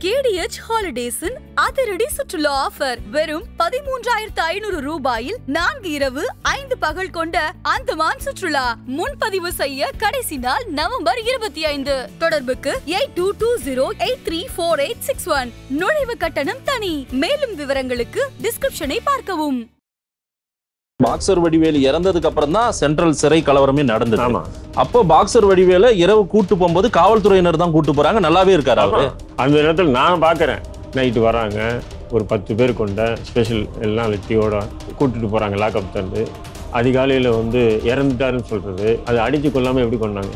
KDH ஹாலிடேஸின் அதிரடி சுற்றுலா offer வெறும் பதிமூன்றாயிரத்து ஐநூறு ரூபாயில் நான்கு இரவு ஐந்து பகல் கொண்ட அந்தமான் சுற்றுலா முன்பதிவு செய்ய கடைசி நாள் நவம்பர் இருபத்தி ஐந்து தொடர்புக்கு eight two two zero eight three four eight six one நுழைவு கட்டணம் தனி மேலும் விவரங்களுக்கு டிஸ்கிரிப்ஷனை பார்க்கவும் பாக்ஸர் வடிவேலு இறந்ததுக்கு அப்புறம் தான் சென்ட்ரல் சிறை கலவரமே நடந்தது ஆமா அப்போ பாக்ஸர் வடிவேல இரவு கூட்டு போகும்போது காவல்துறையினர் தான் கூட்டு போறாங்க நல்லாவே இருக்காரு அவரு அந்த நேரத்தில் நான் பார்க்குறேன் நைட்டு வராங்க ஒரு பத்து பேர் கொண்ட ஸ்பெஷல் எல்லாம் லெட்டியோட கூட்டிட்டு போகிறாங்க லாக்அப் தந்து அதிகாலையில் வந்து இறந்துட்டாருன்னு சொல்கிறது அதை அடித்து கொள்ளாமல் எப்படி கொண்டாங்க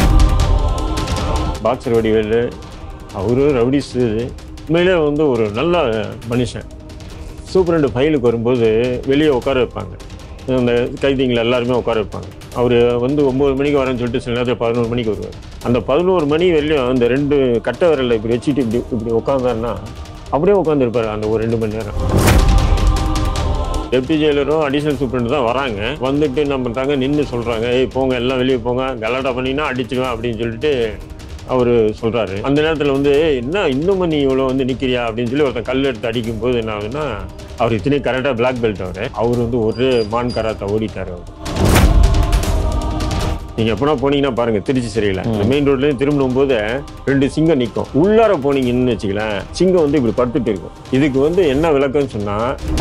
பாக்ஸர் வடிவேலு அவரு ரவுடிஸ் உண்மையிலே வந்து ஒரு நல்ல மனுஷன் சூப்பரண்டு ஃபைலுக்கு வரும்போது வெளியே உட்கார வைப்பாங்க அந்த கைதிங்களை எல்லாருமே உட்கார வைப்பாங்க அவர் வந்து ஒம்பது மணிக்கு வரேன்னு சொல்லிட்டு சில நேரத்தில் பதினோரு மணிக்கு வருவார் அந்த பதினோரு மணி வரையிலும் அந்த ரெண்டு கட்டை விரலில் இப்படி வச்சுட்டு இப்படி இப்படி உட்காந்தாருன்னா அப்படியே உட்காந்துருப்பாரு அந்த ஒரு ரெண்டு மணி நேரம் டெப்டி ஜெயிலரும் அடிஷனல் சூப்பரண்ட் தான் வராங்க வந்துட்டு என்ன பண்ணுறாங்க நின்று சொல்கிறாங்க ஏய் போங்க எல்லாம் வெளியே போங்க கலாட்டா பண்ணினா அடிச்சிடுவேன் அப்படின்னு சொல்லிட்டு அவர் சொல்கிறாரு அந்த நேரத்தில் வந்து என்ன இன்னும் நீ இவ்வளோ வந்து நிற்கிறியா அப்படின்னு சொல்லி ஒருத்தன் கல் எடுத்து அடிக்கும் போது என்ன ஆகுதுன்னா அவர் இத்தனை கரெக்டாக பிளாக் பெல்ட் அவர் அவர் வந்து ஒரு மான் கராத்தா ஓடிட்டார் அவர் நீங்க எப்பனா போனீங்கன்னா பாருங்க திருச்சி சிறையில் மெயின் ரோட்லயும் திரும்பும் போது ரெண்டு சிங்கம் நிற்கும் உள்ளார போனீங்கன்னு வச்சுக்கலாம் சிங்கம் வந்து இப்படி படுத்துட்டு இருக்கும் இதுக்கு வந்து என்ன விளக்கம்னு சொன்னா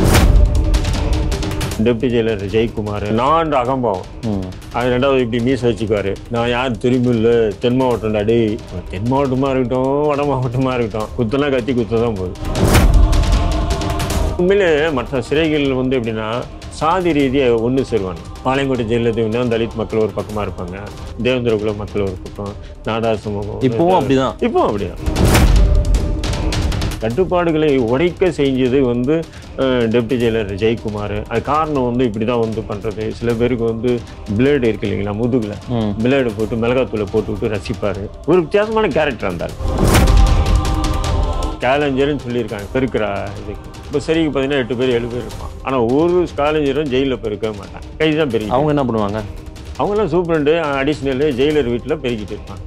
டெப்டி ஜெயிலர் ஜெயக்குமார் நான் அகம்பாவம் ம். அது ரெண்டாவது இப்படி மீச வச்சுக்குவாரு நான் யார் திரும்பி இல்லை தென் மாவட்டம்டா டேய் தென் மாவட்டமா இருக்கட்டும் வட மாவட்டமா இருக்கட்டும் குத்தனா கத்தி குத்த தான் போகுது உண்மையிலே மற்ற சிறைகள் வந்து எப்படின்னா சாதி ரீதியாக ஒன்று சேருவாங்க பாளையங்கோட்டை ஜெயிலில் பார்த்தீங்கன்னா தலித் மக்கள் ஒரு பக்கமாக இருப்பாங்க தேவேந்திர குல மக்கள் ஒரு பக்கம் நாடார் சமூகம் இப்பவும் அப்படிதான் இப்போ அப்படிதான் கட்டுப்பாடுகளை உடைக்க செஞ்சது வந்து அஹ், டெப்டி ஜெயிலர் ஜெயக்குமார் அது காரணம் வந்து இப்படி தான் வந்து பண்ணுறது சில பேருக்கு வந்து பிளேடு இருக்கு இல்லைங்களா முதுகில் ம். பிளேடு போட்டு மிளகாத்தூளை போட்டு விட்டு ரசிப்பார் ஒரு வித்தியாசமான கேரக்டர் இருந்தார் ஸ்காலஞ்சர்னு சொல்லியிருக்காங்க பெருக்கிறா இதுக்கு இப்போ சரிக்கு பார்த்தீங்கன்னா எட்டு பேர் ஏழு பேர் இருப்பான் ஆனால் ஒரு ஸ்காலஞ்சரும் ஜெயிலில் பெருக்கவே மாட்டாங்க கைது தான் பெருக்கி அவங்க என்ன பண்ணுவாங்க அவங்கெல்லாம் சூப்பரண்டு அடிஷ்னல் ஜெயிலர் வீட்டில் பெருக்கிட்டு இருப்பாங்க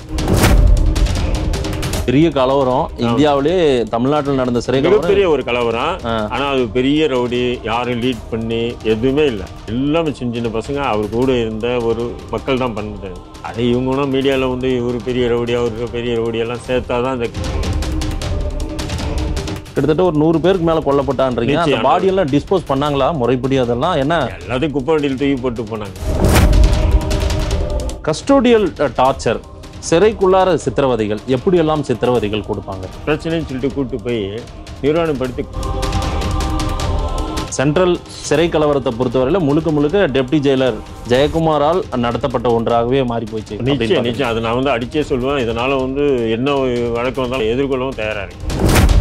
பெரிய கலவரம் இந்தியாவிலே தமிழ்நாட்டில் நடந்த சிறை கலவரம் மிகப்பெரிய ஒரு கலவரம் ஆ. ஆனா அது பெரிய ரவுடி யாரும் லீட் பண்ணி எதுவுமே இல்லை எல்லாமே சின்ன சின்ன பசங்க அவர் கூட இருந்த ஒரு மக்கள் தான் பண்ணது அதை இவங்களும் மீடியாவில் வந்து இவர் பெரிய ரவுடி அவருக்கு பெரிய ரவுடி எல்லாம் சேர்த்தாதான் அந்த கிட்டத்தட்ட ஒரு நூறு பேருக்கு மேல கொல்லப்பட்டான்றீங்க அந்த நிச்சயம். பாடி எல்லாம் டிஸ்போஸ் பண்ணாங்களா முறைப்படி அதெல்லாம் என்ன எல்லாத்தையும் குப்பை வண்டியில் தூக்கி போட்டு போனாங்க கஸ்டோடியல் டார்ச்சர் சிறைக்குள்ளார சித்திரவதைகள் எப்படியெல்லாம் சித்திரவதைகள் கொடுப்பாங்க பிரச்சனைன்னு சொல்லிட்டு கூட்டு போய் நிர்வாணப்படுத்தி சென்ட்ரல் சிறை கலவரத்தை பொறுத்தவரையில முழுக்க முழுக்க டெப்டி ஜெயிலர் ஜெயக்குமாரால் நடத்தப்பட்ட ஒன்றாகவே மாறி போச்சு அப்படின்னு நிச்சயம் பாருங்க. நிச்சயம் அதை நான் வந்து அடிச்சே சொல்லுவேன் இதனால வந்து என்ன வழக்கு வந்தாலும் எதிர்கொள்ளவும் தயாரா இருக்கு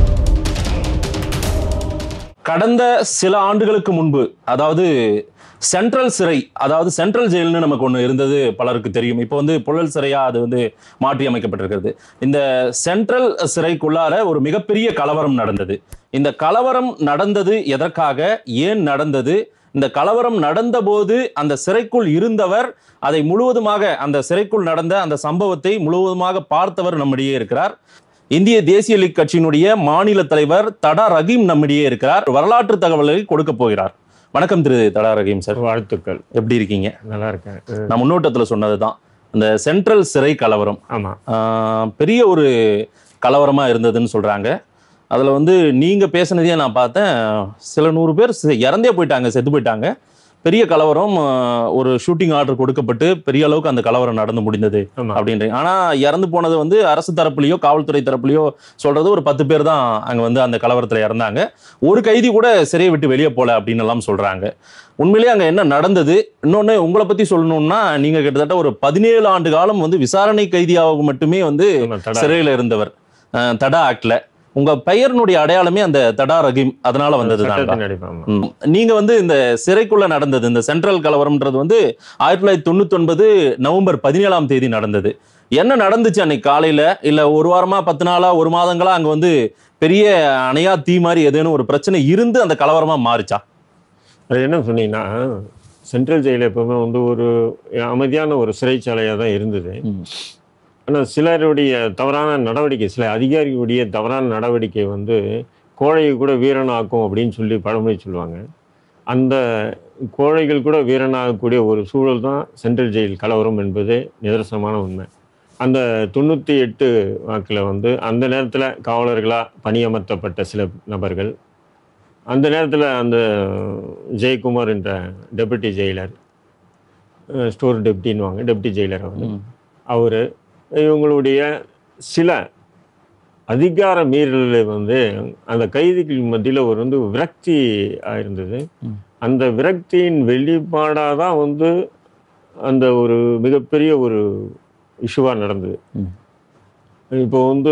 கடந்த சில ஆண்டுகளுக்கு முன்பு அதாவது சென்ட்ரல் சிறை அதாவது சென்ட்ரல் ஜெயில்னு நமக்கு ஒன்று இருந்தது பலருக்கு தெரியும் இப்போ வந்து புழல் சிறையா அது வந்து மாற்றி அமைக்கப்பட்டிருக்கிறது இந்த சென்ட்ரல் சிறைக்குள்ளார ஒரு மிகப்பெரிய கலவரம் நடந்தது இந்த கலவரம் நடந்தது எதற்காக ஏன் நடந்தது இந்த கலவரம் நடந்தபோது அந்த சிறைக்குள் இருந்தவர் அதை முழுவதுமாக அந்த சிறைக்குள் நடந்த அந்த சம்பவத்தை முழுவதுமாக பார்த்தவர் நம்மிடையே இருக்கிறார் இந்திய தேசிய லீக் கட்சியினுடைய மாநில தலைவர் தடா ரஹீம் நம்மிடையே இருக்கிறார் வரலாற்று தகவல்களை கொடுக்க போகிறார் வணக்கம் திரு தடா ரஹீம் சார் வாழ்த்துக்கள் எப்படி இருக்கீங்க நல்லா இருக்கேன் நான் முன்னோட்டத்தில் சொன்னதுதான் இந்த சென்ட்ரல் சிறை கலவரம் ஆமா ஆஹ், பெரிய ஒரு கலவரமா இருந்ததுன்னு சொல்றாங்க அதுல வந்து நீங்க பேசுனதையே நான் பார்த்தேன் சில நூறு பேர் செ- இறந்தே போயிட்டாங்க செத்து போயிட்டாங்க பெரிய கலவரம் ஆஹ், ஒரு ஷூட்டிங் ஆர்டர் கொடுக்கப்பட்டு பெரிய அளவுக்கு அந்த கலவரம் நடந்து முடிந்தது ஆமா அப்படின்றீங்க ஆனா இறந்து போனது வந்து அரசு தரப்புலயோ காவல்துறை தரப்புலயோ சொல்றது ஒரு பத்து பேர் தான் அங்க வந்து அந்த கலவரத்துல இறந்தாங்க ஒரு கைதி கூட சிறையை விட்டு வெளியே போல அப்படின்னு எல்லாம் சொல்றாங்க உண்மையிலேயே அங்க என்ன நடந்தது இன்னொன்னு உங்களை பத்தி சொல்லணும்னா நீங்க கிட்டத்தட்ட ஒரு பதினேழு ஆண்டு காலம் வந்து விசாரணை கைதியாக மட்டுமே வந்து ஆமா, தடா. சிறையில இருந்தவர் அஹ், தடா ஆக்ட்ல உங்க பெயரினுடைய அடையாளமே அந்த தடா ரஹீம் அதனால வந்ததுதான் சட்டத்தின் அடிப்படை, ஆமா. ம். நீங்க வந்து இந்த சிறைக்குள்ள நடந்தது இந்த சென்ட்ரல் கலவரம்ன்றது வந்து ஆயிரத்தி தொள்ளாயிரத்தி தொண்ணூத்தி ஒன்பது நவம்பர் பதினேழாம் தேதி நடந்தது என்ன நடந்துச்சு அன்னைக்கு காலையில இல்ல ஒரு வாரமா பத்து நாளா ஒரு மாதங்களா அங்க வந்து பெரிய அணையா தீ மாதிரி ஏதேனும் ஒரு பிரச்சனை இருந்து அந்த கலவரமா மாறிச்சா அது என்ன சொன்னீங்கன்னா சென்ட்ரல் ஜெயில் எப்பவுமே வந்து ஒரு அமைதியான ஒரு சிறைச்சாலையாக தான் இருந்தது ம். ஆனால் சிலருடைய தவறான நடவடிக்கை சில அதிகாரிகளுடைய தவறான நடவடிக்கை வந்து கோழையை கூட வீரனாக்கும் அப்படின்னு சொல்லி பழமொழி சொல்லுவாங்க அந்த கோழைகள் கூட வீரனாகக்கூடிய ஒரு சூழல் தான் சென்ட்ரல் ஜெயில் கலவரம் என்பது நிதர்சனமான உண்மை அந்த தொண்ணூற்றி எட்டு வாக்கில் வந்து அந்த நேரத்தில் காவலர்களாக பணியமர்த்தப்பட்ட சில நபர்கள் அந்த நேரத்தில் அந்த ஜெயக்குமார் என்ற டெபுட்டி ஜெயிலர் ஸ்டோர் டெப்டின்வாங்க டெப்டி ஜெயிலர் அவர் ம். அவர் இவங்களுடைய சில அதிகார மீறல்களை வந்து அந்த கைதிகள் மத்தியில் ஒரு வந்து விரக்தி ஆயிருந்தது ம். அந்த விரக்தியின் வெளிப்பாடாக தான் வந்து அந்த ஒரு மிகப்பெரிய ஒரு இஷ்யூவாக நடந்தது ம். இப்போ வந்து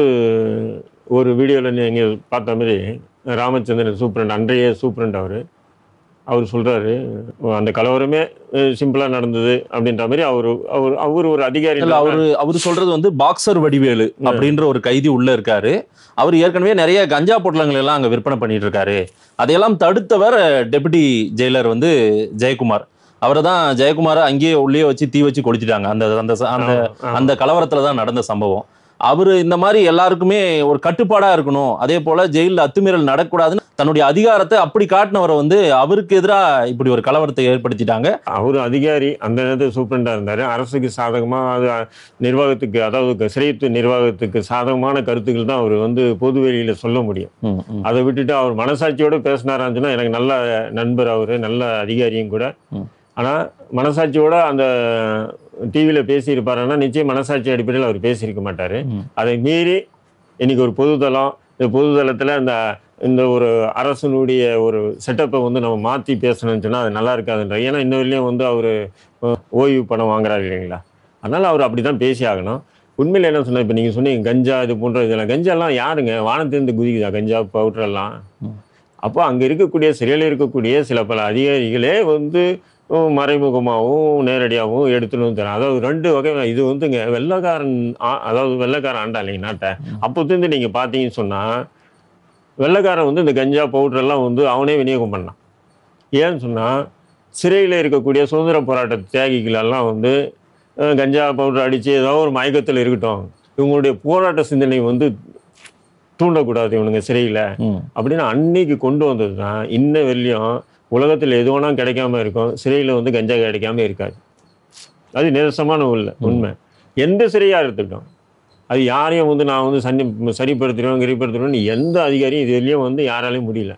ஒரு வீடியோவில் நீங்கள் பார்த்த மாதிரி ராமச்சந்திரன் சூப்பரண்ட் அன்றைய சூப்பரண்ட் அவர் அவர் சொல்கிறாரு அந்த கலவரமே சிம்பிளாக நடந்தது அப்படின்ற மாதிரி அவர் அவர் அவர் ஒரு அதிகாரி இல்ல அவரு அவரு சொல்றது வந்து பாக்ஸர் வடிவேலு அப்படின்ற ஒரு கைதி உள்ள இருக்காரு அவர் ஏற்கனவே நிறைய கஞ்சா பொட்டலங்கள் எல்லாம் அங்க விற்பனை பண்ணிட்டு இருக்காரு அதையெல்லாம் தடுத்தவர் டெபுட்டி ஜெயிலர் வந்து ஜெயக்குமார் அவரை தான் ஜெயக்குமாரை அங்கேயே உள்ளே வச்சு தீ வச்சு கொளுத்திட்டாங்க அந்த அந்த அந்த அந்த கலவரத்துல தான் நடந்த சம்பவம் அவர் இந்த மாதிரி எல்லாருக்குமே ஒரு கட்டுப்பாடா இருக்கணும் அதே போல ஜெயிலில் அத்துமீறல் நடக்கக்கூடாதுன்னு தன்னுடைய அதிகாரத்தை அப்படி காட்டினவரை வந்து அவருக்கு எதிராக இப்படி ஒரு கலவரத்தை ஏற்படுத்திட்டாங்க அவர் அதிகாரி அந்த நேரத்தில் சூப்பரண்டாக இருந்தார் அரசுக்கு சாதகமாக அது நிர்வாகத்துக்கு அதாவது சிறைத்து நிர்வாகத்துக்கு சாதகமான கருத்துக்கள் தான் அவர் வந்து பொது வெளியில் சொல்ல முடியும் ம், ம், அதை விட்டுட்டு அவர் மனசாட்சியோட பேசினாரான்னு சொன்னா எனக்கு நல்ல நண்பர் அவர் நல்ல அதிகாரியும் கூட ம். ஆனால் மனசாட்சியோட அந்த டிவியில் பேசியிருப்பாருன்னா நிச்சயம் மனசாட்சி அடிப்படையில் அவர் பேசியிருக்க மாட்டார் ம். அதை மீறி இன்னைக்கு ஒரு பொதுதளம் இந்த பொதுதளத்தில் இந்த இந்த ஒரு அரசனுடைய ஒரு செட்டப்பை வந்து நம்ம மாற்றி பேசணும்னு சொன்னால் அது நல்லா இருக்காதுன்ற ஏன்னா இன்ன வரையிலும் வந்து அவர் ஓய்வு பணம் வாங்குறாரு இல்லைங்களா அதனால் அவர் அப்படி தான் பேசி ஆகணும் உண்மையில் என்ன சொன்னால் இப்போ நீங்கள் சொன்னீங்க கஞ்சா இது போன்ற இதெல்லாம் கஞ்சாலாம் யாருங்க வானத்திலிருந்து குதிக்குதா கஞ்சா பவுட்ரெல்லாம் ம். அப்போ அங்கே இருக்கக்கூடிய சிறையில் இருக்கக்கூடிய சில பல அதிகாரிகளே வந்து உம், மறைமுகமாகவும் நேரடியாகவும் எடுத்துன்னு வந்து தராங்க அதாவது ரெண்டு வகை இது வந்துங்க வெள்ளைக்காரன் ஆ- அதாவது வெள்ளைக்காரன் ஆண்டா இல்லைங்க நாட்டை அப்போத்துலேருந்து நீங்கள் பார்த்தீங்கன்னு சொன்னால் வெள்ளைக்காரன் வந்து இந்த கஞ்சா பவுடரெல்லாம் வந்து அவனே விநியோகம் பண்ணான் ஏன்னு சொன்னால் சிறையில் இருக்கக்கூடிய சுதந்திர போராட்ட தியாகிகள் எல்லாம் வந்து அஹ், கஞ்சா பவுடர் அடித்து ஏதோ ஒரு மயக்கத்தில் இருக்கட்டும் இவங்களுடைய போராட்ட சிந்தனை வந்து தூண்டக்கூடாது இவனுங்க சிறையில் ம். அப்படின்னு அன்னைக்கு கொண்டு வந்தது தான் இன்ன வரையும் உலகத்தில் எது வேணாலும் கிடைக்காம இருக்கும் சிறையில் வந்து கஞ்சா கிடைக்காம இருக்காது அது நிரசமான உள்ள உண்மை எந்த சிறையாக இருக்கட்டும் அது யாரையும் வந்து நான் வந்து சன்னி சரிப்படுத்துகிறோம் கிரிப்படுத்துகிறோம் எந்த அதிகாரியும் இது வரையும் வந்து யாராலையும் முடியல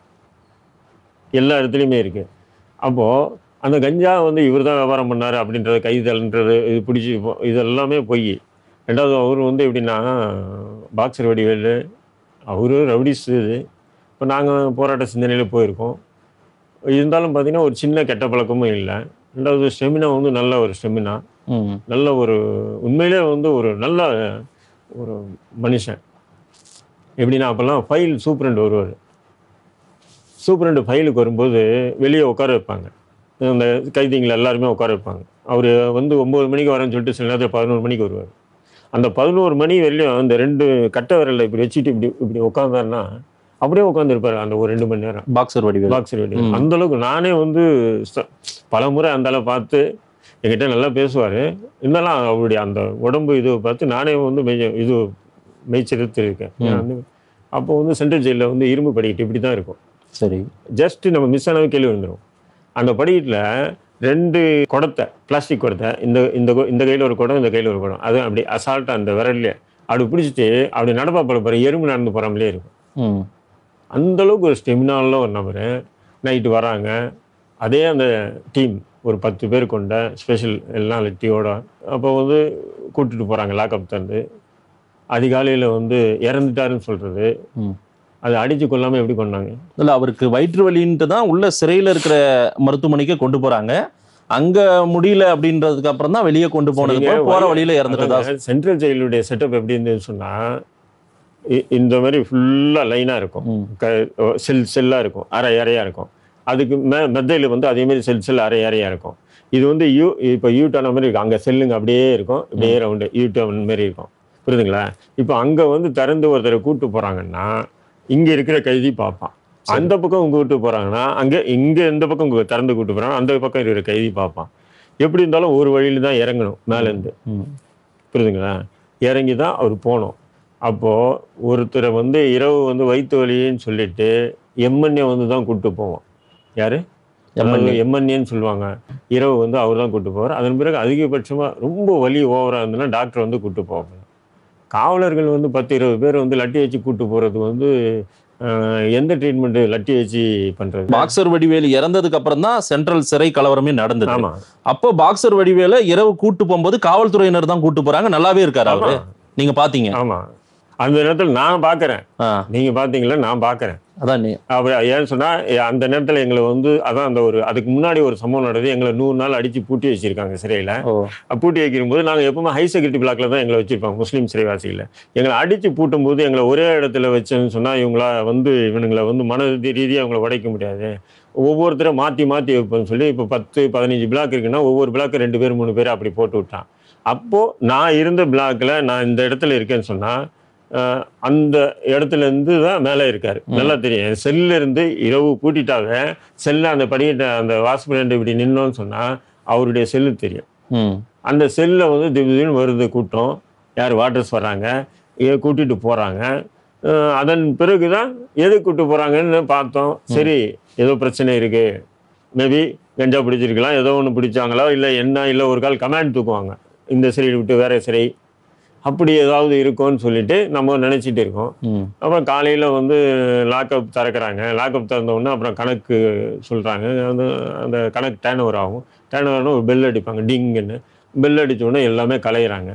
எல்லா இடத்துலையுமே இருக்குது அப்போது அந்த கஞ்சா வந்து இவர் தான் வியாபாரம் பண்ணார் அப்படின்றது கைதல்ன்றது இது பிடிச்சி இப்போ- இது எல்லாமே பொய் ரெண்டாவது அவர் வந்து எப்படின்னா பாக்ஸர் வடிவேலு அவரு ரவுடிஸ் இது இப்போ நாங்கள் போராட்ட சிந்தனையில் போயிருக்கோம் இருந்தாலும் பார்த்தீங்கன்னா ஒரு சின்ன கெட்ட பழக்கமும் இல்லை ரெண்டாவது ஸ்டெமினா வந்து நல்ல ஒரு ஸ்டெமினா ம். நல்ல ஒரு உண்மையிலே வந்து ஒரு நல்ல ஒரு மனுஷன் எப்படின்னா அப்போல்லாம் ஃபைல் சூப்பரண்ட் வருவார் சூப்பரண்ட் ஃபைலுக்கு வரும்போது வெளியே உட்கார வைப்பாங்க அந்த கைதிங்களை எல்லாருமே உட்கார வைப்பாங்க அவர் வந்து ஒம்பது மணிக்கு வரேன்னு சொல்லிட்டு சில நேரத்தில் பதினோரு மணிக்கு வருவார் அந்த பதினோரு மணி வரையும் அந்த ரெண்டு கட்ட விரலை இப்படி வச்சுட்டு இப்படி இப்படி உட்காந்தாருன்னா அப்படியே உட்காந்துருப்பாரு அந்த ஒரு ரெண்டு மணி நேரம் பாக்ஸர் வடிவேல் பாக்ஸர் வெடி ம். அந்த அளவுக்கு நானே வந்து ச- பல முறை அந்த அளவு பார்த்து என்கிட்ட நல்லா பேசுவார் இருந்தாலும் அவருடைய அந்த உடம்பு இது பார்த்து நானே வந்து மெய் இது மெய்ச்சிருத்து இருக்கேன் ம். ஏன்னா வந்து அப்போ வந்து சென்ட்ரல் ஜெயிலில் வந்து இரும்பு படிக்கட்டு இப்படி தான் இருக்கும் சரி ஜஸ்ட் நம்ம மிஸ் ஆனவே கேள்வி வந்துடும் அந்த படிக்கட்டில் ரெண்டு குடத்தை பிளாஸ்டிக் குடத்தை இந்த இந்த கு- இந்த கையில் ஒரு குடம் இந்த கையில் ஒரு குடம் அது அப்படி அசால்ட்டாக அந்த விரல்லே அப்படி பிடிச்சிட்டு அப்படி நடப்பா போல பாரு எறும்பு நடந்து போகிறாமலே இருக்கும் ம். அந்த அளவுக்கு ஒரு ஸ்டெமினால ஒரு நபர் நைட்டு வராங்க அதே அந்த டீம் ஒரு பத்து பேர் கொண்ட ஸ்பெஷல் எல்லாம் லெட்டியோட அப்போ வந்து கூட்டிட்டு போகிறாங்க லாக்அப் தந்து அதிகாலையில் வந்து இறந்துட்டாருன்னு சொல்கிறது ம். அது அடித்து கொல்லாமல் எப்படி கொண்டாங்க இல்ல அவருக்கு வயிற்று வலின்ட்டு தான் உள்ள சிறையில இருக்கிற மருத்துவமனைக்கு கொண்டு போறாங்க அங்க முடியல அப்படின்றதுக்கு அப்புறம் தான் வெளியே கொண்டு போனது போல போற வழியில இறந்துட்டதா சென்ட்ரல் ஜெயிலுடைய செட்டப் எப்படி இருந்ததுன்னு சொன்னால் இந்த மாதிரி ஃபுல்லாக லைனாக இருக்கும் ம். க செல் செல்லாக இருக்கும் அரை அறையாக இருக்கும் அதுக்கு மெ மெத்தையில் வந்து அதே மாதிரி செல் செல் அரை அறையாக இருக்கும் இது வந்து யூ இப்போ யூ டர்ன் மாதிரி இருக்கும் அங்கே செல்லுங்க அப்படியே இருக்கும் அப்படியே ரவுண்டு யூ டர்ன் மாதிரி இருக்கும் புரியுதுங்களா இப்போ அங்கே வந்து திறந்து ஒருத்தரை கூட்டு போகிறாங்கன்னா இங்கே இருக்கிற கைதி பார்ப்பான் அந்த பக்கம் கூட்டு போகிறாங்கன்னா அங்கே இங்கே இந்த பக்கம் கு- திறந்து கூட்டு போகிறாங்க அந்த பக்கம் இருக்கிற கைதி பார்ப்பான் எப்படி இருந்தாலும் ஒரு வழியில தான் இறங்கணும் மேலேருந்து ம். புரியுதுங்களா இறங்கி தான் அவர் போனோம் அப்போது ஒருத்தரை வந்து இரவு வந்து வயிற்று வலின்னு சொல்லிட்டு எம்என்ஏ வந்து தான் கூப்பிட்டு போவோம் யார் MNA. எம்என்ஏன்னு சொல்லுவாங்க இரவு வந்து அவர் தான் கூப்பிட்டு போவார் அதன் பிறகு அதிகபட்சமாக ரொம்ப வலி ஓவராக இருந்ததுன்னா டாக்டர் வந்து கூப்பிட்டு போவாங்க காவலர்கள் வந்து பத்து இருபது பேர் வந்து லட்டி வச்சு கூப்பிட்டு போகிறது வந்து அஹ், எந்த ட்ரீட்மெண்ட்டு லட்டி வச்சு பண்ணுறது பாக்ஸர் வடிவேலு இறந்ததுக்கு அப்புறம் தான் சென்ட்ரல் சிறை கலவரமே நடந்தது ஆமாம் அப்போ பாக்ஸர் வடிவேல இரவு கூட்டு போகும்போது காவல்துறையினர் தான் கூட்டு போறாங்க நல்லாவே இருக்காரு அவரு நீங்க பாத்தீங்க ஆமாம் அந்த நேரத்தில் நான் பார்க்குறேன் ஆ, நீங்கள் பார்த்தீங்களா நான் பார்க்குறேன் அதான் நீ அப்படி ஏன்னு சொன்னால் அந்த நேரத்தில் எங்களை வந்து அதான் அந்த ஒரு அதுக்கு முன்னாடி ஒரு சம்பவம் நடந்தது எங்களை நூறு நாள் அடித்து பூட்டி வச்சிருக்காங்க சிறையில் ஓ பூட்டி வைக்கும்போது நாங்கள் எப்பவுமே ஹை செக்யூரிட்டி பிளாக்ல தான் எங்களை வச்சிருப்பாங்க முஸ்லீம் சிறைவாசிகளை எங்களை அடித்து பூட்டும்போது எங்களை ஒரே இடத்துல வச்சேன்னு சொன்னால் இவங்களா வந்து இவனுங்களை வந்து மன ரீதியாக அவங்கள உடைக்க முடியாது ஒவ்வொருத்தரை மாற்றி மாற்றி வைப்போம்னு சொல்லி இப்போ பத்து பதினஞ்சு பிளாக் இருக்குன்னா ஒவ்வொரு பிளாக்கு ரெண்டு பேர் மூணு பேர் அப்படி போட்டு விட்டான் அப்போது நான் இருந்த பிளாக்கில் நான் இந்த இடத்துல இருக்கேன்னு சொன்னால் அந்த இடத்துல இருந்து தான் மேலே இருக்காரு நல்லா தெரியும் என் செல்ல இருந்து இரவு பூட்டிட்டாவே செல்ல அந்த படிக்கிட்ட அந்த வாசப்படி இப்படி நின்னோன்னு சொன்னால் அவருடைய செல்லு தெரியும் ம் அந்த செல்லில் வந்து திடீர்னு வருது கூட்டம் யார் வாட்டர்ஸ் வர்றாங்க ஏ கூட்டிட்டு போகிறாங்க அதன் பிறகு தான் எது கூட்டு போகிறாங்கன்னு பார்த்தோம் சரி ஏதோ பிரச்சனை இருக்குது மேபி கஞ்சா பிடிச்சிருக்கலாம் ஏதோ ஒன்று பிடிச்சாங்களோ இல்லை என்ன இல்லை ஒரு கால் கமாண்ட் தூக்குவாங்க இந்த சிறையை விட்டு வேற சிறை அப்படி ஏதாவது இருக்கும்னு சொல்லிட்டு நம்ம நினச்சிட்டு இருக்கோம் ம் அப்புறம் காலையில் வந்து லாக்அப் திறக்கிறாங்க லாக்அப் திறந்த உடனே அப்புறம் கணக்கு சொல்கிறாங்க அந்த அந்த கணக்கு டேர்ன் ஓவர் ஆகும் டேர்ன் ஓவர்னு ஒரு பெல் அடிப்பாங்க டிங்குன்னு பெல் அடிச்ச உடனே எல்லாமே கலையிறாங்க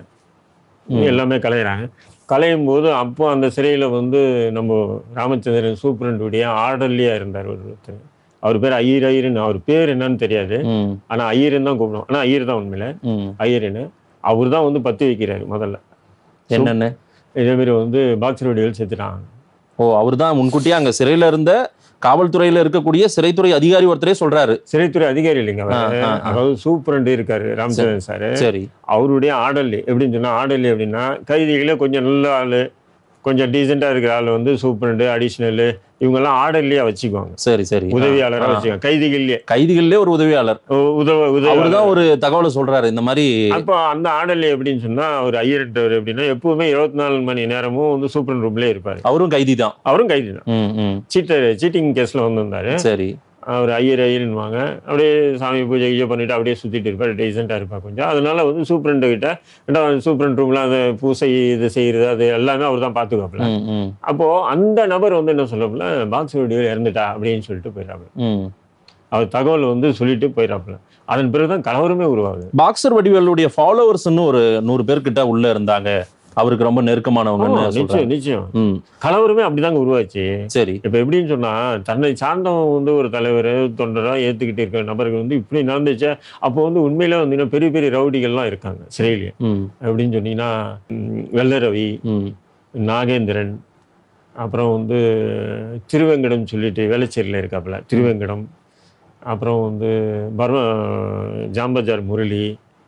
எல்லாமே கலையிறாங்க கலையும் போது அப்போ அந்த சிறையில் வந்து நம்ம ராமச்சந்திரன் சூப்பரண்டுடைய ஆர்டர்லியாக இருந்தார் ஒருத்தர் அவர் பேர் ஐயர் ஐயருன்னு அவர் பேர் என்னன்னு தெரியாது ம் ஆனால் ஐயருன்னு தான் கூப்பிடுவோம் ஆனால் ஐயர் தான் உண்மையில ம் ஐயருன்னு அவர் தான் வந்து பத்தி வைக்கிறாரு முதல்ல என்னன்னு இதேமாரி வந்து பாக்ஸ் ரோடிகள் செத்துட்டாங்க ஓ அவர் தான் முன்கூட்டியே அங்க சிறையில இருந்த காவல்துறையில இருக்கக்கூடிய சிறைத்துறை அதிகாரி ஒருத்தரே சொல்றாரு சிறைத்துறை அதிகாரி இல்லைங்க அவரு. ஆ, ஆ, ஆ. அதாவது சூப்பரண்டு இருக்காரு ராமச்சந்திரன் சார் சரி அவருடைய ஆர்டர்லி எப்படின்னு சொன்னா ஆர்டர்லி அப்படின்னா கைதிகளே கொஞ்சம் நல்ல ஆளு கொஞ்சம் டீசெண்டாக இருக்கிற ஆள் வந்து சூப்பரண்டு அடிஷ்னலு இவங்கெல்லாம் ஆர்டர்லியா வச்சுக்குவாங்க சரி சரி உதவியாளராக ஆ, ஆ. வச்சுக்குவாங்க கைதிகள்லயே கைதிகளிலே ஒரு உதவியாளர் உ- உதவ உதவி அவர்தான் ஒரு தகவலை சொல்றாரு இந்த மாதிரி அப்போ அந்த ஆர்டர்லி எப்படின்னு சொன்னா அவர் ஐயர்ன்றவர் எப்படின்னா எப்பவுமே இருபத்தி நாலு மணி நேரமும் வந்து சூப்பரண்ட் ரூம்லேயே இருப்பாரு அவரும் கைதி தான் அவரும் கைதி தான் ம் ம் சீட்டர் சீட்டிங் கேஸ்ல வந்திருந்தாரு சரி அவர் ஐயர் ஐயர்னுவாங்க அப்படியே சாமி பூஜை கீஜை பண்ணிட்டு அப்படியே சுற்றிட்டு இருப்பார் டீசெண்டாக இருப்பார் கொஞ்சம் அதனால வந்து சூப்பரண்ட் கிட்ட ரெண்டாவது சூப்பரண்ட் ரூம்ல அந்த பூசை இது செய்யறது அது எல்லாமே அவர் தான் பார்த்துக்காப்புல ம் ம் அப்போ அந்த நபர் வந்து என்ன சொல்லப்பல பாக்ஸ் வீடியோ இறந்துட்டா அப்படின்னு சொல்லிட்டு போயிடறாப்புல ம் அவர் தகவல் வந்து சொல்லிட்டு போயிடறாப்புல அதன் பிறகு தான் கலவரமே உருவாகுது பாக்ஸர் வடிவேலுடைய ஃபாலோவர்ஸ்னு ஒரு நூறு பேர்கிட்ட உள்ள இருந்தாங்க அவருக்கு ரொம்ப நெருக்கமானவங்கன்னு ஆமா, சொல்றாரு நிச்சயம் நிச்சயம் ம் கலவரமே அப்படிதாங்க உருவாச்சு சரி இப்போ எப்படின்னு சொன்னா தன்னை சார்ந்தவன் வந்து ஒரு தலைவர் தொண்டரா ஏத்துக்கிட்டு இருக்கிற நபர்கள் வந்து இப்படி நடந்துச்சு அப்போ வந்து உண்மையில வந்து இன்னும் பெரிய பெரிய ரவுடிகள்லாம் இருக்காங்க சிறையிலேயே ம் எப்படின்னு சொன்னீங்கன்னா ம், வெள்ளரவி ம் நாகேந்திரன் அப்புறம் வந்து திருவேங்கடம் சொல்லிட்டு வேளச்சேரியில் இருக்காப்புல திருவேங்கடம் அப்புறம் வந்து பர்ம ஜாம்பஜார் முரளி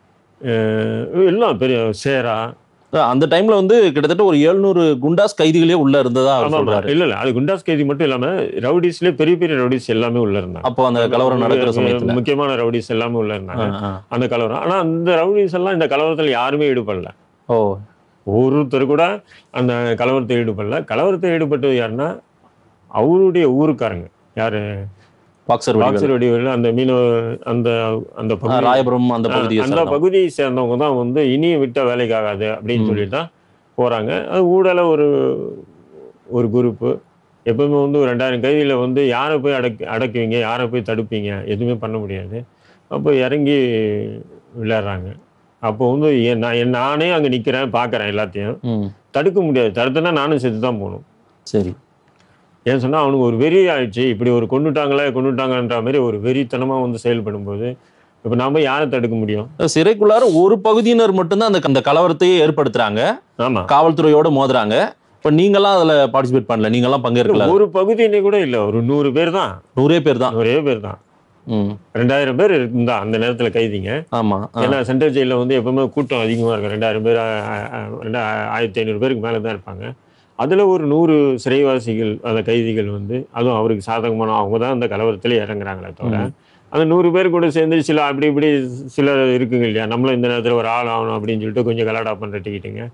அஹ் எல்லாம் பெரிய சேரா அந்த டைம்ல வந்து கிட்டத்தட்ட ஒரு 700 குண்டாஸ் கைதிகளே உள்ள இருந்ததா அவர் ஆமா, ஆமா. சொல்றாரு இல்ல இல்ல அது குண்டாஸ் கைதி மட்டும் இல்லாம ரவுடிஸ்லயே பெரிய பெரிய ரவுடிஸ் எல்லாமே உள்ள இருந்தாங்க அப்போ அந்த கலவரம் நடக்கிற சமயத்துல முக்கியமான ரவுடிஸ் எல்லாமே உள்ள இருந்தாங்க ஆ, ஆ. அந்த கலவரம் ஆனா அந்த ரவுடிஸ் எல்லாம் இந்த கலவரத்துல யாருமே ஈடுபடல ஓ ஒருத்தர் கூட அந்த கலவரத்தை ஈடுபடல கலவரத்தை ஈடுபட்டது யாருன்னா அவருடைய ஊருக்காரங்க யாரு பாக்ஸர் வடிவேலு பாக்ஸர் வடிவில் அந்த மீனவ அந்த அந்த ஆ, பகுதி ராயபுரம் அந்த பகுதியை அந்த சார்ந்தவங்க. பகுதியை சேர்ந்தவங்க தான் வந்து இனியும் விட்ட வேலைக்கு ஆகாது அப்படின்னு ம். சொல்லிட்டு தான் போறாங்க அது ஊடல ஒரு ஒரு குரூப்பு எப்பவுமே வந்து ஒரு ரெண்டாயிரம் கைதியில் வந்து யாரை போய் அடக்கி அடக்குவீங்க யாரை போய் தடுப்பீங்க எதுவுமே பண்ண முடியாது அப்போ இறங்கி விளையாடுறாங்க அப்போ வந்து என் நான் என் நானே அங்கே நிற்கிறேன் பார்க்குறேன் எல்லாத்தையும் ம் தடுக்க முடியாது தடுத்தனா நானும் செத்து தான் போகணும் சரி ஏன் சொன்னால் அவனுக்கு ஒரு வெறி ஆயிடுச்சு இப்படி ஒரு கொண்டுட்டாங்களே கொண்டுட்டாங்கன்ற மாதிரி ஒரு வெறித்தனமாக வந்து செயல்படும்போது இப்போ நாம யாரை தடுக்க முடியும் சிறைக்குள்ளார ஒரு பகுதியினர் மட்டும்தான் அந்த அந்த கலவரத்தையே ஏற்படுத்துறாங்க ஆமாம் காவல்துறையோட மோதுறாங்க இப்ப நீங்கெல்லாம் அதுல பார்ட்டிசிபேட் பண்ணல நீங்கெல்லாம் பங்கேற்கல ஒரு பகுதியினே கூட இல்லை ஒரு நூறு பேர் தான் நூறே பேர் தான் ஒரே பேர் தான் ம் ரெண்டாயிரம் பேர் இருந்தா அந்த நேரத்தில் கைதிங்க ஆமா ஆ. ஏன்னா சென்ட்ரல் ஜெயிலில் வந்து எப்பவுமே கூட்டம் அதிகமாக இருக்கும் ரெண்டாயிரம் பேர் ஆ- ஆ- ஆ- ரெண்டா ஆயிரத்தி ஐநூறு பேருக்கு மேலே தான் இருப்பாங்க அதில் ஒரு நூறு சிறைவாசிகள் அந்த கைதிகள் வந்து அதுவும் அவருக்கு சாதகமான அவங்க தான் அந்த கலவரத்தில் இறங்குறாங்களே தவிர அந்த நூறு பேர் கூட சேர்ந்து சில அப்படி இப்படி சில இருக்குங்க இல்லையா நம்மளும் இந்த நேரத்தில் ஒரு ஆள் ஆகணும் அப்படின்னு சொல்லிட்டு கொஞ்சம் கலாடா பண்ணுற டிக்கெட்டுங்க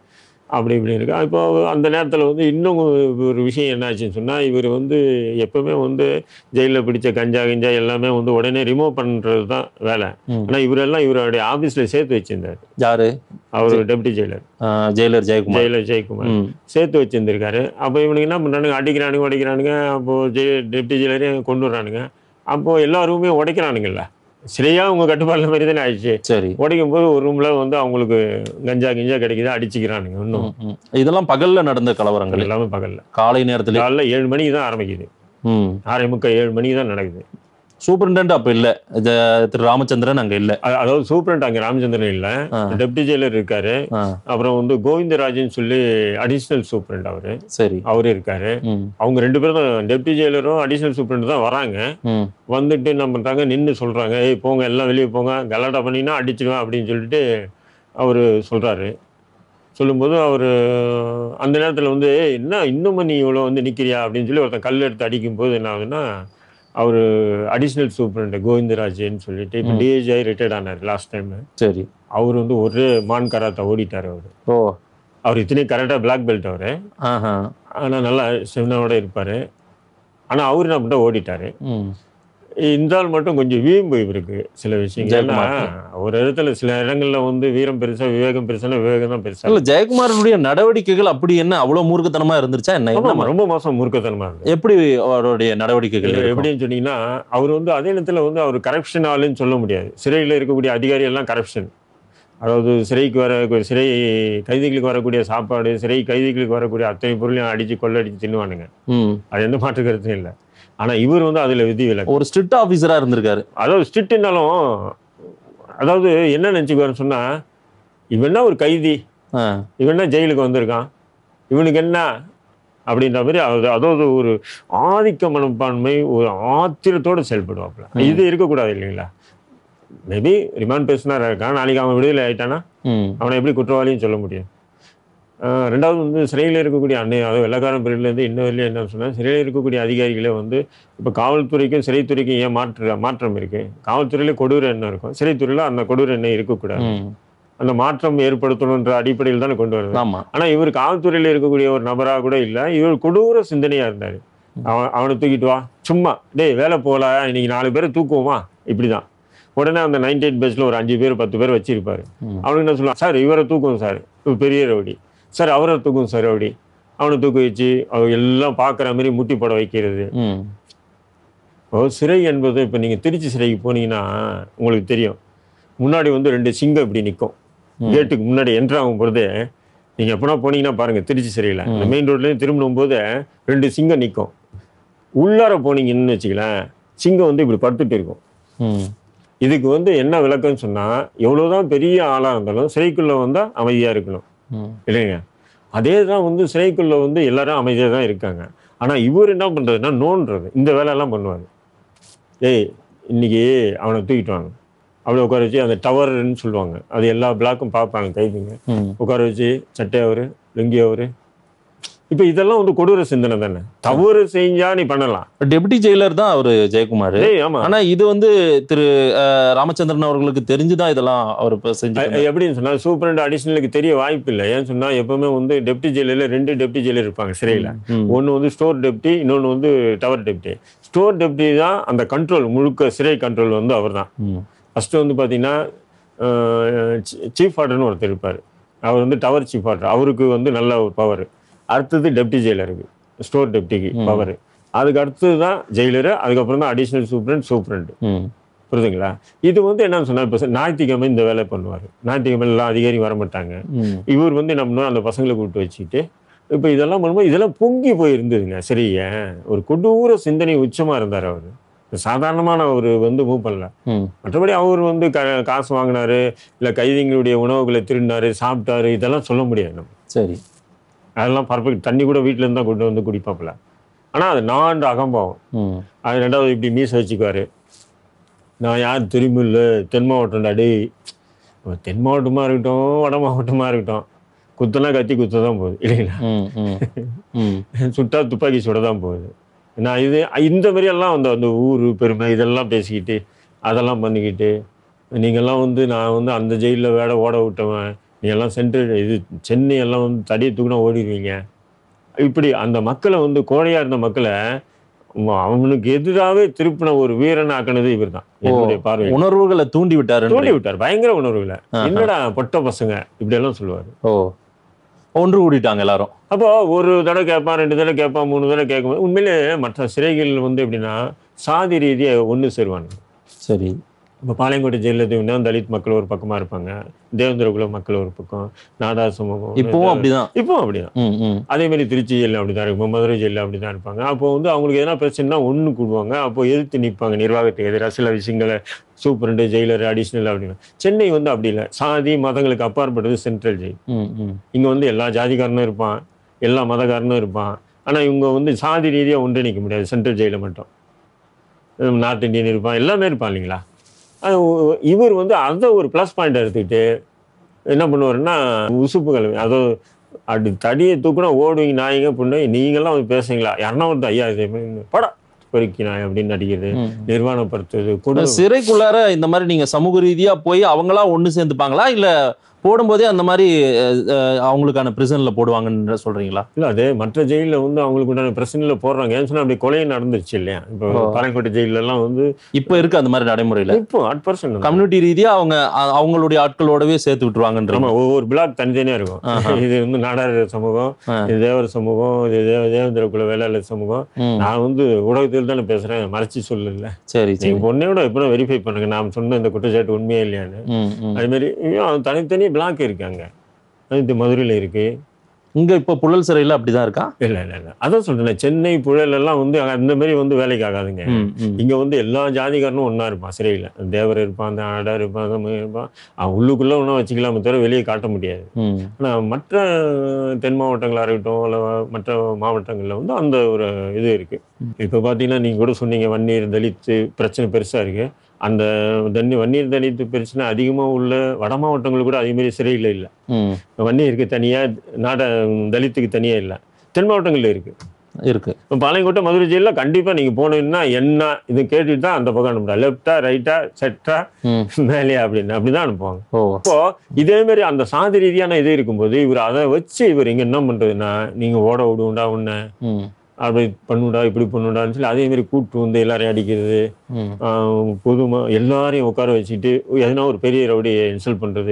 அப்படி இப்படி இருக்கு இப்போ அந்த நேரத்தில் வந்து இன்னும் ஒரு விஷயம் என்னாச்சுன்னு சொன்னால் இவர் வந்து எப்பவுமே வந்து ஜெயிலில் பிடிச்ச கஞ்சா கிஞ்சா எல்லாமே வந்து உடனே ரிமூவ் பண்ணுறது தான் வேலை ம். ஆனால் இவரெல்லாம் இவருடைய ஆஃபீஸில் சேர்த்து வச்சிருந்தார் யாரு அவர் டெப்டி ஜெயிலர் ஆஹ் ஜெயிலர் ஜெயக்குமார் ஜெயிலர் ஜெயக்குமார் ம் சேர்த்து வச்சிருந்திருக்காரு அப்போ இவனுக்கு என்ன பண்ணுறானுங்க அடிக்கிறானுங்க உடைக்கிறானுங்க அப்போது ஜெய டெப்டி ஜெயிலரையும் கொண்டு வர்றானுங்க அப்போது எல்லா ரூமையும் உடைக்கிறானுங்கல்ல சரியா உங்க கட்டுப்பாடுல மாதிரி தானே ஆயிடுச்சு சரி உடைக்கும் போது ஒரு ரூம்ல வந்து அவங்களுக்கு கஞ்சா கிஞ்சா கிடைக்குது அடிச்சுக்கிறானுங்க இன்னும் ம், ம். இதெல்லாம் பகல்ல நடந்த கலவரங்கள் எல்லாமே பகல்ல காலை நேரத்துல காலைல ஏழு மணிக்கு தான் ஆரம்பிக்குது ம் ஆறே முக்கால் ஏழு மணிக்கு தான் நடக்குது சூப்பரிண்டென்ட் அப்ப இல்ல இது திரு ராமச்சந்திரன் அங்க இல்ல அ- அதாவது சூப்பரண்ட் அங்கே ராமச்சந்திரன் இல்லை ஆ. டெப்டி ஜெயிலர் இருக்காரு ஆ, அப்புறம் வந்து கோவிந்தராஜன் சொல்லி அடிஷ்னல் சூப்பரண்ட் அவரு சரி அவரு இருக்காரு ம் அவங்க ரெண்டு பேரும் தான் டெப்டி ஜெயிலரும் அடிஷ்னல் சூப்பரண்ட் தான் வராங்க ம் வந்துட்டு என்ன பண்ணுறாங்க நின்று சொல்கிறாங்க ஏய் போங்க எல்லாம் வெளியே போங்க கலாட்டா பண்ணினா அடிச்சிடுவேன் அப்படின்னு சொல்லிட்டு அவர் சொல்கிறாரு சொல்லும்போது அவர் அந்த நேரத்தில் வந்து "ஏய், என்ன இன்னும் நீ இவ்வளோ வந்து நிற்கிறியா அப்படின்னு சொல்லி ஒருத்தன் கல் எடுத்து அடிக்கும்போது என்ன ஆகுதுன்னா அவர் அடிஷ்னல் சூப்பரண்ட் கோவிந்தராஜன்னு சொல்லிட்டு இப்போ ம். டிஏஜிஐ ரிட்டையர்ட் ஆனார் லாஸ்ட் டைம் சரி அவர் வந்து ஒரே மான் கராத்தா ஓடிட்டார் அவர் ஓ அவர் இத்தனையும் கரெக்டாக பிளாக் பெல்ட் அவர் ஆஹா ஆனால் நல்லா செவனோட இருப்பார் ஆனால் அவர் என்ன பண்ணிட்டா ஓடிட்டார் ம் இந்த ஆள் மட்டும் கொஞ்சம் வீம்பு இவருக்கு சில விஷயங்கள் ஏன்னா, ஜெயக்குமார். ஒரு இடத்துல சில இடங்கள்ல வந்து வீரம் பெருசா விவேகம் பெருசானா விவேகம் தான் பெருசா இல்ல ஜெயக்குமாரனுடைய நடவடிக்கைகள் அப்படி என்ன அவ்வளவு மூர்க்கத்தனமா இருந்துச்சா என்ன ஆமா, என்ன ரொம்ப மோசம் மூர்க்கத்தனமா இருக்கு எப்படி அவருடைய நடவடிக்கைகள் இருக்கும்? எப்படின்னு சொன்னீங்கன்னா அவர் வந்து அதே நேரத்துல வந்து அவர் கரப்ஷன் ஆளுன்னு சொல்ல முடியாது சிறையில் இருக்கக்கூடிய அதிகாரி எல்லாம் கரப்ஷன் அதாவது சிறைக்கு வர சிறை கைதிகளுக்கு வரக்கூடிய சாப்பாடு சிறை கைதிகளுக்கு வரக்கூடிய அத்தனை பொருளையும் அடிச்சு கொள்ளடிச்சு தின்னுவானுங்க ம் அது எந்த மாற்று கருத்தும் இல்லை ஆனா இவர் வந்து அதுல விதி விலக்கு ஒரு ஸ்ட்ரிக்ட் ஆபீசரா இருந்திருக்காரு அதாவது ஸ்ட்ரிக்ட்னாலும் அதாவது என்ன நினச்சிக்குவாருன்னு சொன்னா இவன்னா ஒரு கைதி ஆ, இவன்னா ஜெயிலுக்கு வந்திருக்கான் இவனுக்கு என்ன அப்படின்ற மாதிரி அது அதாவது ஒரு ஆதிக்க மனப்பான்மை ஒரு ஆத்திரத்தோட செயல்படுவாப்புல ம். இது இருக்கக்கூடாது இல்லைங்களா மேபி ரிமாண்ட் பேசினா இருக்கான் நாளைக்கு அவன் விடுதலை ஆயிட்டானா ம் அவனை எப்படி குற்றவாளியும் சொல்ல முடியும் ஆஹ் ரெண்டாவது வந்து சிறையில் இருக்கக்கூடிய அன்னை அதாவது வெள்ளக்காரன் பிரிவிலேருந்து இன்ன வரையிலும் என்ன சொன்னால் சிறையில் இருக்கக்கூடிய அதிகாரிகளே வந்து இப்போ காவல்துறைக்கும் சிறைத்துறைக்கும் ஏன் மாற்று மாற்றம் இருக்கு காவல்துறையில கொடூர எண்ணம் இருக்கும் சிறைத்துறையில் அந்த கொடூர எண்ணம் இருக்கக்கூடாது ம் அந்த மாற்றம் ஏற்படுத்தணுன்ற அடிப்படையில் தானே கொண்டு வருது ஆமா ஆனா இவர் காவல்துறையில இருக்கக்கூடிய ஒரு நபரா கூட இல்ல இவர் கொடூர சிந்தனையா இருந்தாரு அவன் அவனை தூக்கிட்டு வா சும்மா டேய் வேலை போல இன்னைக்கு நாலு பேரை தூக்குவோமா இப்படிதான் உடனே அந்த நைன்டி எயிட் பேஸ்ல ஒரு அஞ்சு பேர் பத்து பேர் வச்சிருப்பாரு ம். அவனுக்கு என்ன சொல்லுவான் சார் இவரை தூக்கும் சார் இவர் பெரிய ரவுடி சார் அவரை தூக்கும் சார் ரவுடி அவனை தூக்கி வச்சு அவ எல்லாம் பார்க்குற மாதிரி முட்டி போட வைக்கிறது ம் இப்போ சிறை என்பது இப்போ நீங்கள் திருச்சி சிறைக்கு போனீங்கன்னா உங்களுக்கு தெரியும் முன்னாடி வந்து ரெண்டு சிங்கம் இப்படி நிற்கும் ம். கேட்டுக்கு முன்னாடி என்ட்ரு ஆகும் பொழுது நீங்கள் எப்போனா போனீங்கன்னா பாருங்கள் திருச்சி சிறையில் இந்த ம். மெயின் ரோட்லேயும் திரும்பும் போது ரெண்டு சிங்கம் நிற்கும் உள்ளார போனீங்கன்னு வச்சுக்கலாம் சிங்கம் வந்து இப்படி படுத்துட்டு இருக்கும் ம் இதுக்கு வந்து என்ன விளக்கம்னு சொன்னால் எவ்வளோதான் பெரிய ஆளாக இருந்தாலும் சிறைக்குள்ளே வந்தால் அமைதியாக இருக்கணும் ம் இல்லைங்க அதே தான் வந்து சிறைக்குள்ளே வந்து எல்லாரும் அமைதியாக தான் இருக்காங்க ஆனால் இவர் என்ன பண்ணுறதுன்னா நோன்றது இந்த வேலையெல்லாம் பண்ணுவார் ஏய் இன்னைக்கு அவனை தூக்கிட்டு வாங்க அவளை உட்கார வச்சு அந்த டவர்னு சொல்லுவாங்க அது எல்லா பிளாக்கும் பார்ப்பாங்க கைதிங்க ம் உட்கார வச்சு சட்டை அவர் லுங்கி அவர் இப்போ இதெல்லாம் வந்து கொடூர சிந்தனை தானே தவறு செஞ்சா நீ பண்ணலாம் டெப்டி ஜெயிலர் தான் அவரு ஜெயக்குமார் ஏய் ஆமா ஆனா இது வந்து திரு அஹ், ராமச்சந்திரன் அவர்களுக்கு தெரிஞ்சுதான் இதெல்லாம் அவர் இப்ப செஞ்சு அ- எப்படின்னு சொன்னா சூப்பரண்ட் அடிஷனலுக்கு தெரிய வாய்ப்பு இல்லை ஏன்னு சொன்னா எப்பவுமே வந்து டெப்டி ஜெயிலில் ரெண்டு டெப்டி ஜெயிலர் இருப்பாங்க சிறையில் ஒன்று வந்து ஸ்டோர் டெப்டி இன்னொன்று வந்து டவர் டெப்டி ஸ்டோர் டெப்டி தான் அந்த கண்ட்ரோல் முழுக்க சிறை கண்ட்ரோல் வந்து அவர் தான் ஃபஸ்ட்டு வந்து பார்த்தீங்கன்னா சீஃப் வார்டர்னு ஒருத்தர் இருப்பார் அவர் வந்து டவர் சீஃப் வார்டர் அவருக்கு வந்து நல்ல ஒரு பவர் அடுத்தது டெப்டி ஜெயிலருக்கு ஸ்டோர் டெப்டிக்கு ம். பவர் அதுக்கு அடுத்தது தான் ஜெயிலரு அதுக்கப்புறம் தான் அடிஷனல் சூப்பரண்ட் சூப்பரண்ட் புரியுதுங்களா இது வந்து என்னன்னு சொன்னா இப்போ ஞாயிற்றுக்கிழமை இந்த வேலை பண்ணுவார் ஞாயிற்றுக்கிழமை எல்லாம் அதிகாரி வர மாட்டாங்க இவர் வந்து என்ன பண்ணுவார் அந்த பசங்களை கூப்பிட்டு வச்சுக்கிட்டு இப்போ இதெல்லாம் பண்ணும்போது இதெல்லாம் பொங்கி போய் இருந்ததுங்க சரிங்க ஒரு கொடூர சிந்தனை உச்சமா இருந்தார் அவர் சாதாரணமான அவர் வந்து மூவ் பண்ணல மற்றபடி அவர் வந்து க காசு வாங்கினாரு இல்லை கைதிகளுடைய உணவுகளை திருடினாரு சாப்பிட்டாரு இதெல்லாம் சொல்ல முடியாது நம்ம சரி அதெல்லாம் பர்ஃபெக்ட் தண்ணி கூட வீட்டில இருந்தா கொண்டு வந்து குடிப்பாப்புல ஆனால் அது நான்ற அகம்பாவம் ம் அது ரெண்டாவது இப்படி மீச வச்சுக்குவாரு நான் யார் தெரியுமில்ல இல்லை தென் மாவட்டம்டா டேய் அவன் தென் மாவட்டமாக இருக்கட்டும் வட மாவட்டமாக இருக்கட்டும் குத்தனா கத்தி குத்த தான் போகுது இல்லைங்களா ம் ம் ம் சுட்டா துப்பாக்கி சுட தான் போகுது நான் இது இந்த மாதிரியெல்லாம் அந்த அந்த ஊர் பெருமை இதெல்லாம் பேசிக்கிட்டு அதெல்லாம் பண்ணிக்கிட்டு நீங்கள்லாம் வந்து நான் வந்து அந்த ஜெயிலில் வேட ஓட விட்டவன் நீ எல்லாம் சென்ட்ரல் இது சென்னை எல்லாம் வந்து தடியை தூக்கினா ஓடிடுவீங்க இப்படி அந்த மக்களை வந்து கோழையா இருந்த மக்களை உம், அவனுக்கு எதிராகவே திருப்பின ஒரு வீரன் ஆக்கினது இவர் தான் என்னுடைய பார்வை உணர்வுகளை தூண்டி விட்டாரு தூண்டி விட்டார் பயங்கர உணர்வுகளை என்னடா பொட்ட பசங்க இப்படி எல்லாம் சொல்லுவாரு ஓ ஒன்று கூடிட்டாங்க எல்லாரும் அப்போ ஒரு தடவை கேட்பான் ரெண்டு தடவை கேட்பான் மூணு தடவை கேட்கும் உண்மையிலே மற்ற சிறைகள் வந்து எப்படின்னா சாதி ரீதியாக ஒன்று சேருவாங்க சரி இப்போ பாளையங்கோட்டை ஜெயிலில் எடுத்தீங்கன்னா தலித் மக்கள் ஒரு பக்கமாக இருப்பாங்க தேவேந்திரகுல மக்கள் ஒரு பக்கம் நாடா சமூகம் இப்பவும் அப்படிதான் இப்போ அப்படிதான் ம் ம் அதே மாதிரி திருச்சி ஜெயிலில் அப்படி தான் இருக்கும் மதுரை ஜெயிலில் அப்படி தான் இருப்பாங்க அப்போ வந்து அவங்களுக்கு எதனா பிரச்சனைனா ஒன்று கூடுவாங்க அப்போ எதிர்த்து நிற்பாங்க நிர்வாகத்துக்கு எதிராக சில விஷயங்களை சூப்பரண்டு ஜெயிலர் அடிஷ்னல் அப்படின்னு சென்னை வந்து அப்படி இல்லை சாதி மதங்களுக்கு அப்பாற்பட்டது சென்ட்ரல் ஜெயில் ம் ம் இங்கே வந்து எல்லா ஜாதிக்காரனும் இருப்பான் எல்லா மதக்காரனும் இருப்பான் ஆனால் இவங்க வந்து சாதி ரீதியாக ஒன்றிணைக்க முடியாது சென்ட்ரல் ஜெயிலில் மட்டும் ஹம், நார்த் இந்தியன் இருப்பான் எல்லாமே இருப்பான் இல்லைங்களா அது ஒ- இவர் வந்து அதை ஒரு ப்ளஸ் பாயிண்ட் எடுத்துக்கிட்டு என்ன பண்ணுவாருன்னா உசுப்புகள் அதோ அப்படி தடியை தூக்குனா ஓடுவீங்க நாய்ங்க பொண்ணு நீங்களாம் வந்து பேசுறீங்களா யாருன்னா வந்து ஐயா இது படா பொறுக்கி நாய் அப்படின்னு நடிக்கிறது ம். நிர்வாணப்படுத்துறது இந்த கொடு சிறைக்குள்ளார இந்த மாதிரி நீங்க சமூக ரீதியா போய் அவங்களா ஒண்ணு சேர்ந்துப்பாங்களா இல்ல போடும்போதே அந்த மாதிரி அஹ், அஹ், அவங்களுக்கான பிரிசன்ல போடுவாங்கன்னு சொல்றீங்களா இல்ல அது மற்ற ஜெயிலில் வந்து அவங்களுக்கு உண்டான பிரச்சனையில போடுறாங்க ஏன்னு சொன்னா அப்படி கொலையும் நடந்துருச்சு இல்லையா இப்போ ஓ. பாளையங்கோட்டை ஜெயில எல்லாம் வந்து இப்ப இருக்கு அந்த மாதிரி நடைமுறையில இப்போ அட் பர்சன்ட் கம்யூனிட்டி ரீதியா அவங்க அ- அவங்களுடைய ஆட்களோடவே சேர்த்து விட்டுருவாங்கன்ற ஆமா ஒவ்வொரு பிளாக் தனித்தனியா இருக்கும் ஆஹா. இது வந்து நாடார் சமூகம் ஆ. இது தேவர் சமூகம் இது தேவ தேவேந்திர குல வேளாளர் சமூகம் ம், நான் வந்து ஊடகத்தில் தானே பேசுறேன் மறைச்சு சொல்லல சரி சரி நீங்க பொண்ணையோட எப்போ வெரிஃபை பண்ணுங்க நான் சொன்ன இந்த குற்றச்சாட்டு உண்மையா இல்லையான்னு ம், ம். அதே மாதிரி இன்னும் தனித்தனி பிளாக் இருக்காங்க இது மதுரையில இருக்கு இங்க இப்ப புழல் சிறையில அப்படிதான் இருக்கா இல்ல இல்ல இல்ல அதான் சொல்றேன் சென்னை புழல் எல்லாம் வந்து அந்த மாதிரி வந்து வேலைக்கு ஆகாதுங்க ம், ம். இங்க வந்து எல்லா ஜாதிகாரனும் ஒண்ணா இருப்பான் சிறையில தேவர் இருப்பான் அந்த ஆடர் இருப்பான் அந்த மாதிரி இருப்பான் அவன் உள்ளுக்குள்ள ஒன்றா வச்சுக்கலாமே தவிர வெளியே காட்ட முடியாது ம், ஆனா மற்ற தென் மாவட்டங்களா இருக்கட்டும் இல்லை மற்ற மாவட்டங்கள்ல வந்து அந்த ஒரு இது இருக்கு இப்போ பார்த்தீங்கன்னா நீங்க கூட சொன்னீங்க வன்னீர் தலித்து பிரச்சனை பெருசா இருக்கு அந்த தண்ணி வன்னீர் தலித்து பிரச்சனை அதிகமா உள்ள வட மாவட்டங்கள் கூட அதே மாதிரி சிறையில் இல்லை ம். வன்னியருக்கு தனியா நாட தலித்துக்கு தனியா இல்லை தென் மாவட்டங்கள்ல இருக்கு இருக்கு இப்போ பாளையங்கோட்டை மதுரை ஜெயிலில் கண்டிப்பா நீங்க போனீங்கன்னா என்ன இது கேட்டுட்டு தான் அந்த பக்கம் அனுப்புறா லெஃப்டா ரைட்டா செட்டா ம். மேலேயா அப்படின்னு அப்படிதான் அனுப்புவாங்க ஓ அப்போ இதே மாதிரி அந்த சாதி ரீதியான இது இருக்கும்போது இவர் அதை வச்சு இவர் இங்க என்ன பண்றதுன்னா நீங்க ஓட விடுவோண்டா உன்னை ம், அப்படி பண்ணுடா இப்படி பண்ணுடான்னு சொல்லி அதே மாதிரி கூட்டு வந்து எல்லாரையும் அடிக்கிறது ம். ஆஹ் பொதுமா எல்லாரையும் உட்கார வச்சுட்டு எதனா ஒரு பெரிய ரவுடியை இன்சல்ட் பண்றது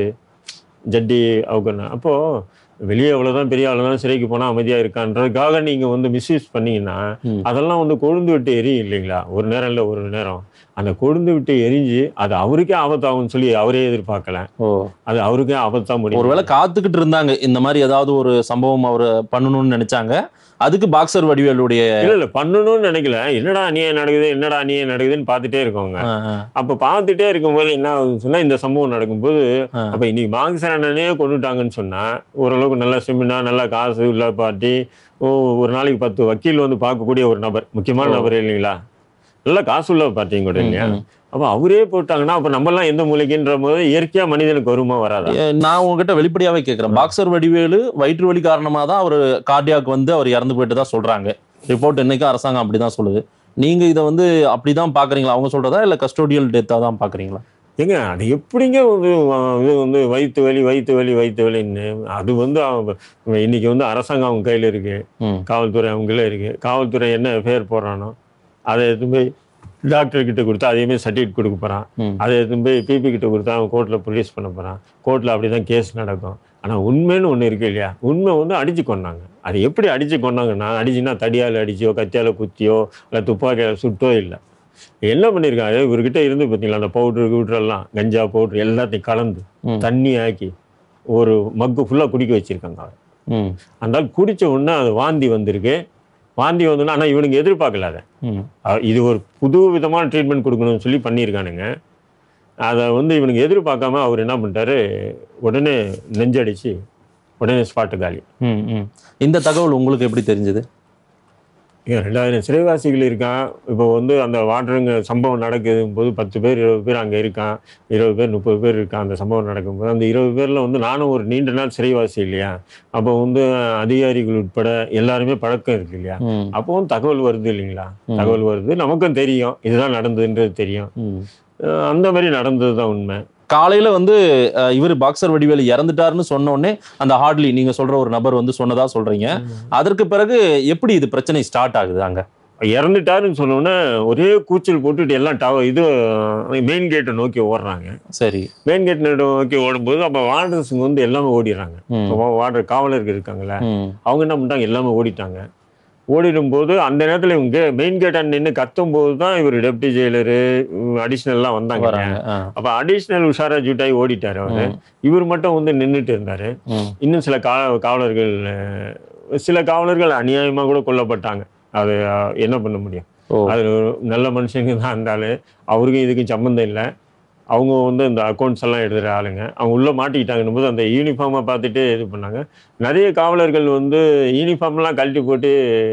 ஜட்டி அவுக்கணும் அப்போ வெளியே எவ்வளவுதான் பெரிய ஆளுதான் சிறைக்கு போனா அமைதியா இருக்கான்றதுக்காக நீங்க வந்து மிஸ்யூஸ் பண்ணீங்கன்னா ம். அதெல்லாம் வந்து கொழுந்து விட்டு எரியும் இல்லைங்களா ஒரு நேரம் இல்லை ஒரு நேரம் அந்த கொழுந்து விட்டு எரிஞ்சு அது அவருக்கே ஆபத்தாகும்னு சொல்லி அவரே எதிர்பார்க்கல ஓ அது அவருக்கே ஆபத்தா முடியும் ஒருவேளை காத்துக்கிட்டு இருந்தாங்க இந்த மாதிரி ஏதாவது ஒரு சம்பவம் அவர் பண்ணணும்னு நினைச்சாங்க அதுக்கு பாக்ஸர் வடிவேலுடைய இல்ல இல்ல பண்ணணும்னு நினைக்கல என்னடா அநியாயம் நடக்குது என்னடா அநியாயம் நடக்குதுன்னு பார்த்துட்டே இருக்கவங்க ஆ, ஆ, அப்ப பார்த்துட்டே இருக்கும்போது என்ன ஆகுதுன்னு சொன்னா இந்த சம்பவம் நடக்கும்போது ஆ. அப்ப இன்னைக்கு மாங்கசரணனே கொண்டுட்டாங்கன்னு சொன்னா ஓரளவுக்கு நல்லா செமினா நல்லா காசு உள்ள பார்ட்டி ஓ ஒரு நாளைக்கு பத்து வக்கீல் வந்து பார்க்கக்கூடிய ஒரு நபர் முக்கியமான ஓ. நபர் இல்லைங்களா நல்ல காசு உள்ள பார்ட்டிங்க கூட ம், இல்லையா ம். அப்ப அவரே போட்டாங்கன்னா அப்ப நம்மலாம் எந்த மூலைக்குன்ற போது இயற்கையா மனிதனுக்கு வருமா வராதா ஏ, நான் உங்ககிட்ட வெளிப்படையாவே கேட்கிறேன் பாக்ஸர் வடிவேலு வயிற்று வலி காரணமா தான் அவர் கார்டியாக் வந்து அவர் இறந்து போயிட்டு தான் சொல்றாங்க ரிப்போர்ட் இன்னைக்கும் அரசாங்கம் அப்படிதான் சொல்லுது நீங்க இதை வந்து அப்படிதான் பாக்குறீங்களா அவங்க சொல்றதா இல்ல கஸ்டோடியல் டெத்தா தான் பாக்குறீங்களா ஏங்க அது எப்படிங்க வந்து அஹ், இது வந்து வயிற்று வலி வயிற்று வலி வயிற்று வலின்னு அது வந்து அவங்க- இன்னைக்கு வந்து அரசாங்கம் அவங்க கையில இருக்கு ம், காவல்துறை அவங்களே இருக்கு காவல்துறை என்ன எஃப்ஐஆர் போடுறானோ அதை எடுத்து போய் டாக்டர் கிட்ட கொடுத்தா அதே மாதிரி சர்டிஃபிகேட் கொடுக்க போறான் ம். அதை எடுத்து போய் பிபி கிட்ட கொடுத்தா அவன் கோர்ட்ல ப்ரொடியூஸ் பண்ண போறான் கோர்ட்ல அப்படிதான் கேஸ் நடக்கும் ஆனா உண்மைன்னு ஒண்ணு இருக்கு இல்லையா உண்மை வந்து அடிச்சு கொண்டாங்க அது எப்படி அடிச்சு கொண்டாங்கன்னா அடிச்சுன்னா தடியால அடிச்சியோ கத்தியால குத்தியோ இல்லை துப்பாக்கியால சுட்டோ இல்லை என்ன பண்ணியிருக்காங்க இவர்கிட்ட இருந்து பார்த்தீங்களா அந்த பவுட்ரு கிவுட்ரெல்லாம் கஞ்சா பவுட்ரு எல்லாத்தையும் கலந்து ம். தண்ணி ஆக்கி ஒரு மக்கு ஃபுல்லாக குடிக்க வச்சிருக்காங்க அவர் ம், அந்த ஆள் குடிச்ச உடனே அது வாந்தி வந்திருக்கு வாந்தி வந்தோன்னா ஆனால் இவனுக்கு எதிர்பார்க்கல அதை ம். அஹ் இது ஒரு புது விதமான ட்ரீட்மெண்ட் கொடுக்கணும்னு சொல்லி பண்ணியிருக்கானுங்க அதை வந்து இவனுக்கு எதிர்பார்க்காம அவர் என்ன பண்ணிட்டாரு உடனே நெஞ்சடிச்சு உடனே ஸ்பாட்டு காலி ம், ம். இந்த தகவல் உங்களுக்கு எப்படி தெரிஞ்சது இங்க ரெண்டாயிரம் சிறைவாசிகள் இருக்கான் இப்போ வந்து அந்த வாட்டருங்க சம்பவம் நடக்குதும் போது பத்து பேர் இருபது பேர் அங்கே இருக்கான் இருபது பேர் முப்பது பேர் இருக்கான் அந்த சம்பவம் நடக்கும்போது அந்த இருபது பேரில் வந்து நானும் ஒரு நீண்ட நாள் சிறைவாசி இல்லையா அப்போ வந்து அதிகாரிகள் உட்பட எல்லாருமே பழக்கம் இருக்கு இல்லையா ம், அப்பவும் தகவல் வருது இல்லைங்களா ம். தகவல் வருது நமக்கும் தெரியும் இதுதான் நடந்ததுன்றது தெரியும் ம். அஹ் அந்த மாதிரி நடந்தது தான் உண்மை காலையில வந்து அஹ், இவர் பாக்ஸர் வடிவேலு இறந்துட்டாருன்னு சொன்ன உடனே அந்த ஹார்ட்லி நீங்க சொல்ற ஒரு நபர் வந்து சொன்னதா சொல்றீங்க அதற்கு பிறகு எப்படி இது பிரச்சனை ஸ்டார்ட் ஆகுது அங்க இறந்துட்டாருன்னு சொன்னோன்னே ஒரே கூச்சல் போட்டுட்டு எல்லாம் டவ இது மெயின் கேட்டை நோக்கி ஓடுறாங்க சரி மெயின் கேட் நோக்கி ஓடும்போது அப்போ வார்டர்ஸுங்க வந்து எல்லாமே ஓடிடுறாங்க ம். வார்டர் காவலர்கள் இருக்காங்கல்ல ம். அவங்க என்ன பண்ணிட்டாங்க எல்லாமே ஓடிட்டாங்க ஓடிடும் போது அந்த நேரத்தில் இவங்க மெயின் கேட் நின்று கத்தும் போது தான் இவர் டெப்டி ஜெயிலரு அடிஷ்னல்லாம் வந்தாங்க வராங்க ஆ. அப்போ அடிஷ்னல் உஷாரா ஜூட்டாகி ஓடிட்டாரு அவரு ம். இவர் மட்டும் வந்து நின்றுட்டு இருந்தாரு ம். இன்னும் சில கா காவலர்கள் அஹ், சில காவலர்கள் அநியாயமாக கூட கொல்லப்பட்டாங்க அது அஹ், என்ன பண்ண முடியும் ஓ அது ஒரு நல்ல மனுஷங்க தான் இருந்தாலும் அவருக்கும் இதுக்கும் சம்மந்தம் இல்லை அவங்க வந்து இந்த அக்கௌண்ட்ஸ் எல்லாம் எழுதுகிற ஆளுங்க அவங்க உள்ளே மாட்டிக்கிட்டாங்கன்னும் போது அந்த யூனிஃபார்மை பார்த்துட்டு இது பண்ணாங்க நிறைய காவலர்கள் வந்து யூனிஃபார்ம்லாம் கழட்டி போட்டு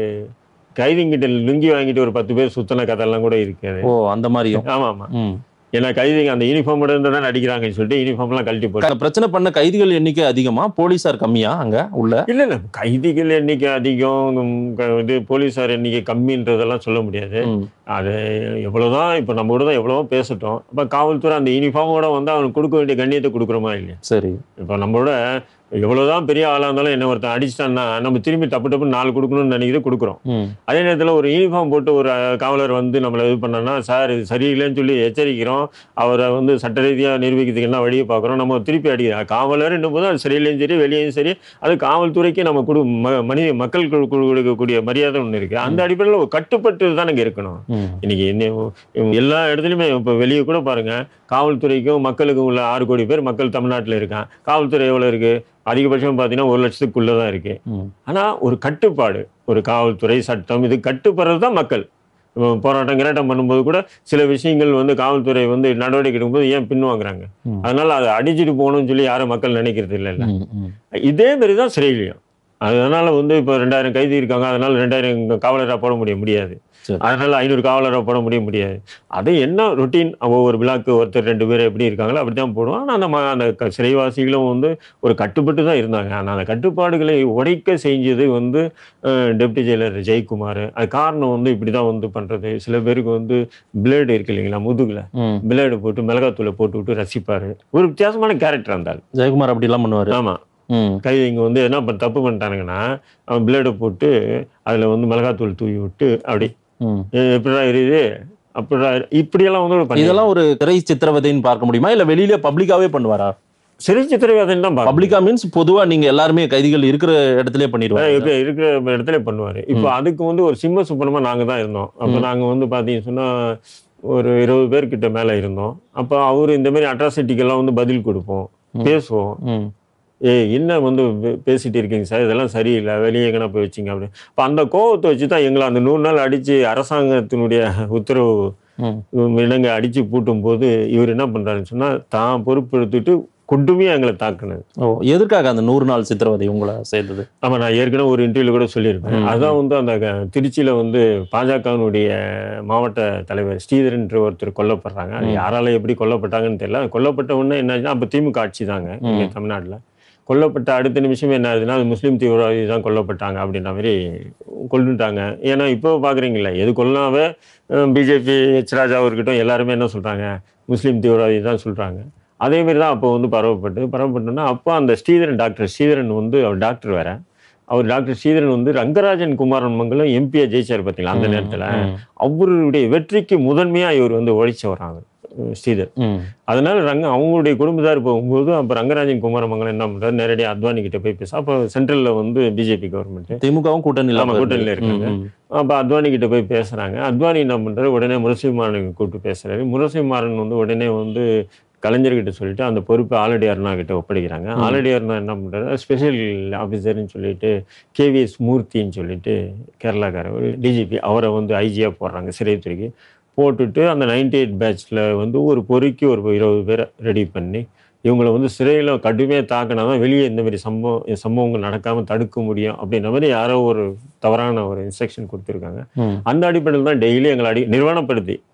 கைதிங்கிட்ட லுங்கி வாங்கிட்டு ஒரு பத்து பேர் சுத்தின கதையெல்லாம் கூட இருக்காது ஓ அந்த மாதிரியும் ஆமாம் ஆமாம் ம். ஏன்னா கைதிங்க அந்த யூனிஃபார்மோட இருந்து தான் நடிக்கிறாங்கன்னு சொல்லிட்டு யூனிஃபார்ம்லாம் கழட்டி போட்டு க- பிரச்சனை பண்ண கைதிகள் எண்ணிக்கை அதிகமா போலீசார் கம்மியா அங்க உள்ள இல்லை இல்லை கைதிகள் எண்ணிக்கை அதிகம் உம், க- இது போலீஸார் எண்ணிக்கை கம்மின்றதெல்லாம் சொல்ல முடியாது ம். அது எவ்வளோதான் இப்போ நம்ம கூட தான் எவ்வளவோ பேசட்டும் இப்போ காவல்துறை அந்த யூனிஃபார்மோட வந்து அவனுக்கு கொடுக்க வேண்டிய கண்ணியத்தை கொடுக்குறோமா இல்லையா சரி இப்போ நம்மளோட எவ்வளோதான் பெரிய ஆளாக இருந்தாலும் என்ன ஒருத்தன் அடிச்சிட்டான்னா நம்ம திரும்பி தப்பு தப்பு நாலு கொடுக்கணும்னு நினைக்கிறது கொடுக்குறோம் ம். அதே நேரத்தில் ஒரு யூனிஃபார்ம் போட்டு ஒரு அஹ், காவலர் வந்து நம்மளை இது பண்ணோன்னா சார் இது சரியில்லைன்னு சொல்லி எச்சரிக்கிறோம் அவரை வந்து சட்ட ரீதியாக நிரூபிக்கிறதுக்கு என்ன வழியை பார்க்குறோம் நம்ம திருப்பி அடிக்கிறோம் காவலர் போது அது சரியில்லையும் சரி வெளியேயும் சரி அது காவல்துறைக்கு நம்ம கொடு ம மனித மக்கள் கொடு- கொடு- கொடுக்கக்கூடிய மரியாதை ஒன்று இருக்குது அந்த அடிப்படையில் ஒரு கட்டுப்பட்டு தான் இங்கே இருக்கணும் ம். இன்னைக்கு என்ன இவங்க எல்லா இடத்துலையுமே இப்போ வெளியே கூட பாருங்க காவல்துறைக்கும் மக்களுக்கும் உள்ள ஆறு கோடி பேர் மக்கள் தமிழ்நாட்டில் இருக்கான் காவல்துறை எவ்வளோ இருக்கு அதிகபட்சம் பார்த்தீங்கன்னா ஒரு லட்சத்துக்குள்ளே தான் இருக்கு ம். ஆனால் ஒரு கட்டுப்பாடு ஒரு காவல்துறை சட்டம் இது கட்டுப்படுறது தான் மக்கள் இப்போ போராட்டம் கிராட்டம் பண்ணும்போது கூட சில விஷயங்கள் வந்து காவல்துறை வந்து நடவடிக்கை எடுக்கும்போது ஏன் பின்வாங்குறாங்க ம். அதனால அதை அடிச்சுட்டு போகணும்னு சொல்லி யாரும் மக்கள் நினைக்கிறது இல்லைல்ல ம். ம். இதே மாதிரி தான் சிறையிலையும் அதனால வந்து இப்போ ரெண்டாயிரம் கைதி இருக்காங்க அதனால ரெண்டாயிரம் காவலராக போட முடிய முடியாது சரி. அதனால ஐநூறு காவலராக போட முடிய முடியாது அது என்ன ரொட்டீன் ஒவ்வொரு விழாக்கு ஒருத்தர் ரெண்டு பேர் எப்படி இருக்காங்களோ அப்படி தான் போடுவோம் ஆனால் அந்த ம- அந்த க- சிறைவாசிகளும் வந்து ஒரு கட்டுப்பட்டு தான் இருந்தாங்க ஆனால் அந்த கட்டுப்பாடுகளை உடைக்க செஞ்சது வந்து டெப்டி ஜெயிலர் ஜெயக்குமார் அது காரணம் வந்து இப்படி தான் வந்து பண்ணுறது சில பேருக்கு வந்து பிளேடு இருக்கு இல்லைங்களா முதுகில் ம். பிளேடு போட்டு மிளகாத்தூளை போட்டு விட்டு ரசிப்பார் ஒரு வித்தியாசமான கேரக்டர் இருந்தால் ஜெயக்குமார் அப்படி எல்லாம் பண்ணுவாரு ஆமாம் ம். கைதிங்க வந்து என்ன பண்ண தப்பு பண்ணிட்டானுங்கன்னா அவன் பிளேடை போட்டு அதில் வந்து மிளகாத்தூள் தூவி விட்டு அப்படி ம். "ஏய், எப்படிடா எரியுது அப்படிடா எரி-" இப்படியெல்லாம் வந்து பண்ணி இதெல்லாம் ஒரு திரை சித்திரவதைன்னு பார்க்க முடியுமா இல்ல வெளியில பப்ளிக்காவே பண்ணுவாரா சிறை சித்திரவதைன்னு தான் பார்க்கணும். பப்ளிக்கா மீன்ஸ் பொதுவா நீங்க எல்லாருமே கைதிகள் இருக்கிற இடத்துலயே அஹ் பண்ணிடுவாங்க இப்ப இருக்கிற இடத்துல பண்ணுவார் இப்போ அதுக்கு வந்து ஒரு சிம்ம சுப்பனமா நாங்கள் தான் இருந்தோம் அப்போ நாங்கள் வந்து பார்த்தீங்கன்னு சொன்னால் ஒரு இருபது பேர்கிட்ட மேலே இருந்தோம் அப்போ அவர் இந்த மாதிரி அட்ராசிட்டிக்கெல்லாம் வந்து பதில் கொடுப்போம் பேசுவோம் ம். ஏய் என்ன வந்து பே- பேசிட்டு இருக்கீங்க சார் இதெல்லாம் சரியில்லை வெளியே எங்கன்னா போய் வச்சிங்க அப்படி இப்போ அந்த கோவத்தை வச்சு தான் எங்களை அந்த நூறு நாள் அடித்து அரசாங்கத்தினுடைய உத்தரவு ம். இணங்க அடித்து பூட்டும் போது இவர் என்ன பண்ணுறாருன்னு சொன்னால் தான் பொறுப்பெடுத்துட்டு கொண்டுமே எங்களை தாக்குனது ஓ எதற்காக அந்த நூறு நாள் சித்திரவதை உங்களை சேர்ந்தது ஆமாம் நான் ஏற்கனவே ஒரு இன்டர்வியூல கூட சொல்லியிருப்பேன் ம். அதான் வந்து அந்த க- திருச்சியில வந்து பாஜகவினுடைய மாவட்ட தலைவர் ஸ்ரீதரன்ற ஒருத்தர் கொல்லப்படுறாங்க அது ம். யாரால எப்படி கொல்லப்பட்டாங்கன்னு தெரியல கொல்லப்பட்ட உடனே என்னாச்சுன்னா அப்போ திமுக ஆட்சி தாங்க இங்கே ம். தமிழ்நாட்டில் கொல்லப்பட்ட அடுத்த நிமிஷமே என்ன ஆகுதுன்னா அது முஸ்லீம் தீவிரவாதி தான் கொல்லப்பட்டாங்க அப்படின்ற மாதிரி கொல்லுட்டாங்க ஏன்னா இப்போ பார்க்குறீங்களா எது கொல்லாவே பிஜேபி எச் ராஜா இருக்கட்டும் எல்லாருமே என்ன சொல்கிறாங்க முஸ்லீம் தீவிரவாதி தான் சொல்கிறாங்க அதே மாதிரி தான் அப்போ வந்து பரவப்பட்டு பரவப்பட்டோன்னா அப்போ அந்த ஸ்ரீதரன் டாக்டர் ஸ்ரீதரன் வந்து அவர் டாக்டர் வேற அவர் டாக்டர் ஸ்ரீதரன் வந்து ரங்கராஜன் குமாரன் மங்கலம் எம்பியா ஜெயிச்சார் பார்த்தீங்களா அந்த ம். நேரத்தில் ம். அவருடைய வெற்றிக்கு முதன்மையா இவர் வந்து உழைச்சவர் அவர் ஸ்ரீதர் ம். அதனால ரங்க அவங்களுடைய குடும்பத்தார் போகும்போது அப்போ ரங்கராஜன் குமாரமங்கலம் என்ன பண்றாரு நேரடியாக அத்வானி கிட்ட போய் பேச அப்போ சென்ட்ரல்ல வந்து பிஜேபி கவர்மெண்ட் திமுகவும் கூட்டணி இல்லாம ஆமா, கூட்டணியில இருக்கு. இருக்காங்க. ம், ம். அப்போ அத்வானி கிட்ட போய் பேசுறாங்க அத்வானி என்ன பண்றாரு உடனே முரசிமாறன் கூப்பிட்டு பேசுறாரு முரசிமாறன் வந்து உடனே வந்து கலைஞர்கிட்ட சொல்லிட்டு அந்த பொறுப்பை ஆலடி அருணா கிட்ட ஒப்படைக்கிறாங்க ம். ஆலடி அருணா என்ன பண்றாரு ஸ்பெஷல் ஆஃபீஸர்னு சொல்லிட்டு கேவிஎஸ் மூர்த்தின்னு சொல்லிட்டு கேரளாக்காரர் ஒரு டிஜிபி அவரை வந்து ஐஜியா போடுறாங்க சிறைத்துறைக்கு போட்டுட்டு அந்த நைன்டி எயிட் பேட்ச்ல வந்து ஒரு பொறுக்கி ஒரு இருபது பேரை ரெடி பண்ணி இவங்களை வந்து சிறையில் கடுமையாக தாக்கினா தான் வெளியே இந்த மாதிரி சம்பவம் சம்பவங்கள் நடக்காமல் தடுக்க முடியும் அப்படின்ற மாதிரி யாரோ ஒரு தவறான ஒரு இன்ஸ்ட்ரக்ஷன் கொடுத்துருக்காங்க ம். அந்த அடிப்படையில் தான் டெய்லி எங்களை அடி நிர்வாணப்படுத்தி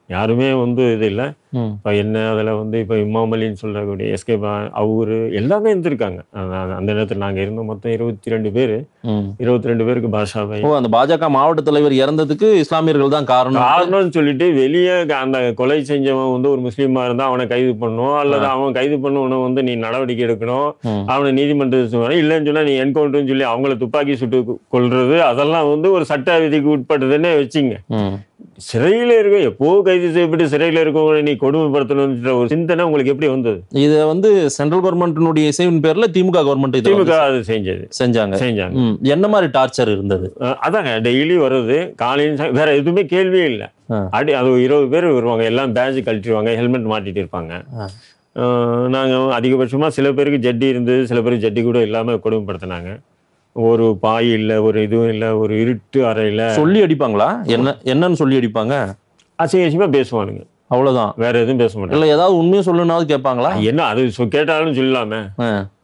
யாருமே வந்து இது இல்லை ம். இப்போ என்ன அதில் வந்து இப்போ இமாம் அலின்னு சொல்லக்கூடிய எஸ்கே அவரு எல்லாமே இருந்திருக்காங்க அந்த- அந்த நேரத்தில் நாங்கள் இருந்தோம் மொத்தம் இருபத்தி ரெண்டு பேர் ம். இருபத்தி ரெண்டு பேருக்கு பாஷா பாய் ஓ அந்த பாஜக மாவட்ட தலைவர் இறந்ததுக்கு இஸ்லாமியர்கள் தான் காரணம் காரணம்னு சொல்லிட்டு வெளியே அந்த கொலை செஞ்சவன் வந்து ஒரு முஸ்லீமா இருந்தா அவனை கைது பண்ணணும் அல்லது அவன் கைது பண்ணவனை வந்து நீ நடவடிக்கை எடுக்கணும் ம். அவனை நீதிமன்றத்துக்கு வரணும் இல்லைன்னு சொன்னா நீ என்கவுண்டர்னு சொல்லி அவங்கள துப்பாக்கி சுட்டு கொ- கொல்றது அதெல்லாம் வந்து ஒரு சட்ட விதிக்கு உட்பட்டதுன்னே வச்சுங்க ம். சிறையில இருக்க எப்போ கைது செய்யப்பட்டு சிறையில இருக்கவங்களை நீ கொடுமைப்படுத்தணும்ன்ற ஒரு சிந்தனை உங்களுக்கு எப்படி வந்தது இத வந்து சென்ட்ரல் கவர்மெண்ட்டினுடைய இசைவின் பேர்ல திமுக கவர்மெண்ட் இதை திமுக வந்து அது செஞ்சது செஞ்சாங்க செஞ்சாங்க ம். என்ன மாதிரி டார்ச்சர் இருந்தது அஹ் அதாங்க டெய்லி வர்றது காலையில் சாய்- வேற எதுவுமே கேள்வியே இல்லை ஆ. அடி அது ஒரு இருபது பேர் வருவாங்க எல்லாம் பேட்ச் கழட்டிடுவாங்க ஹெல்மெட் மாட்டிட்டு இருப்பாங்க ஆ. அஹ் நாங்க அதிகபட்சமா சில பேருக்கு ஜட்டி இருந்தது சில பேருக்கு ஜட்டி கூட இல்லாம கொடுமைப்படுத்தினாங்க ஒரு பாய் இல்லை ஒரு இதுவும் இல்லை ஒரு இருட்டு அறையில சொல்லி அடிப்பாங்களா என்ன என்னன்னு சொல்லி அடிப்பாங்க அசிங்கசியமா பேசுவானுங்க அவ்வளவுதான் வேற எதுவும் பேச மாட்டாங்க இல்ல ஏதாவது உண்மையை சொல்லணும்னாவது கேட்பாங்களா என்ன அது சொ- கேட்டாலும் சொல்லலாமே ஆ.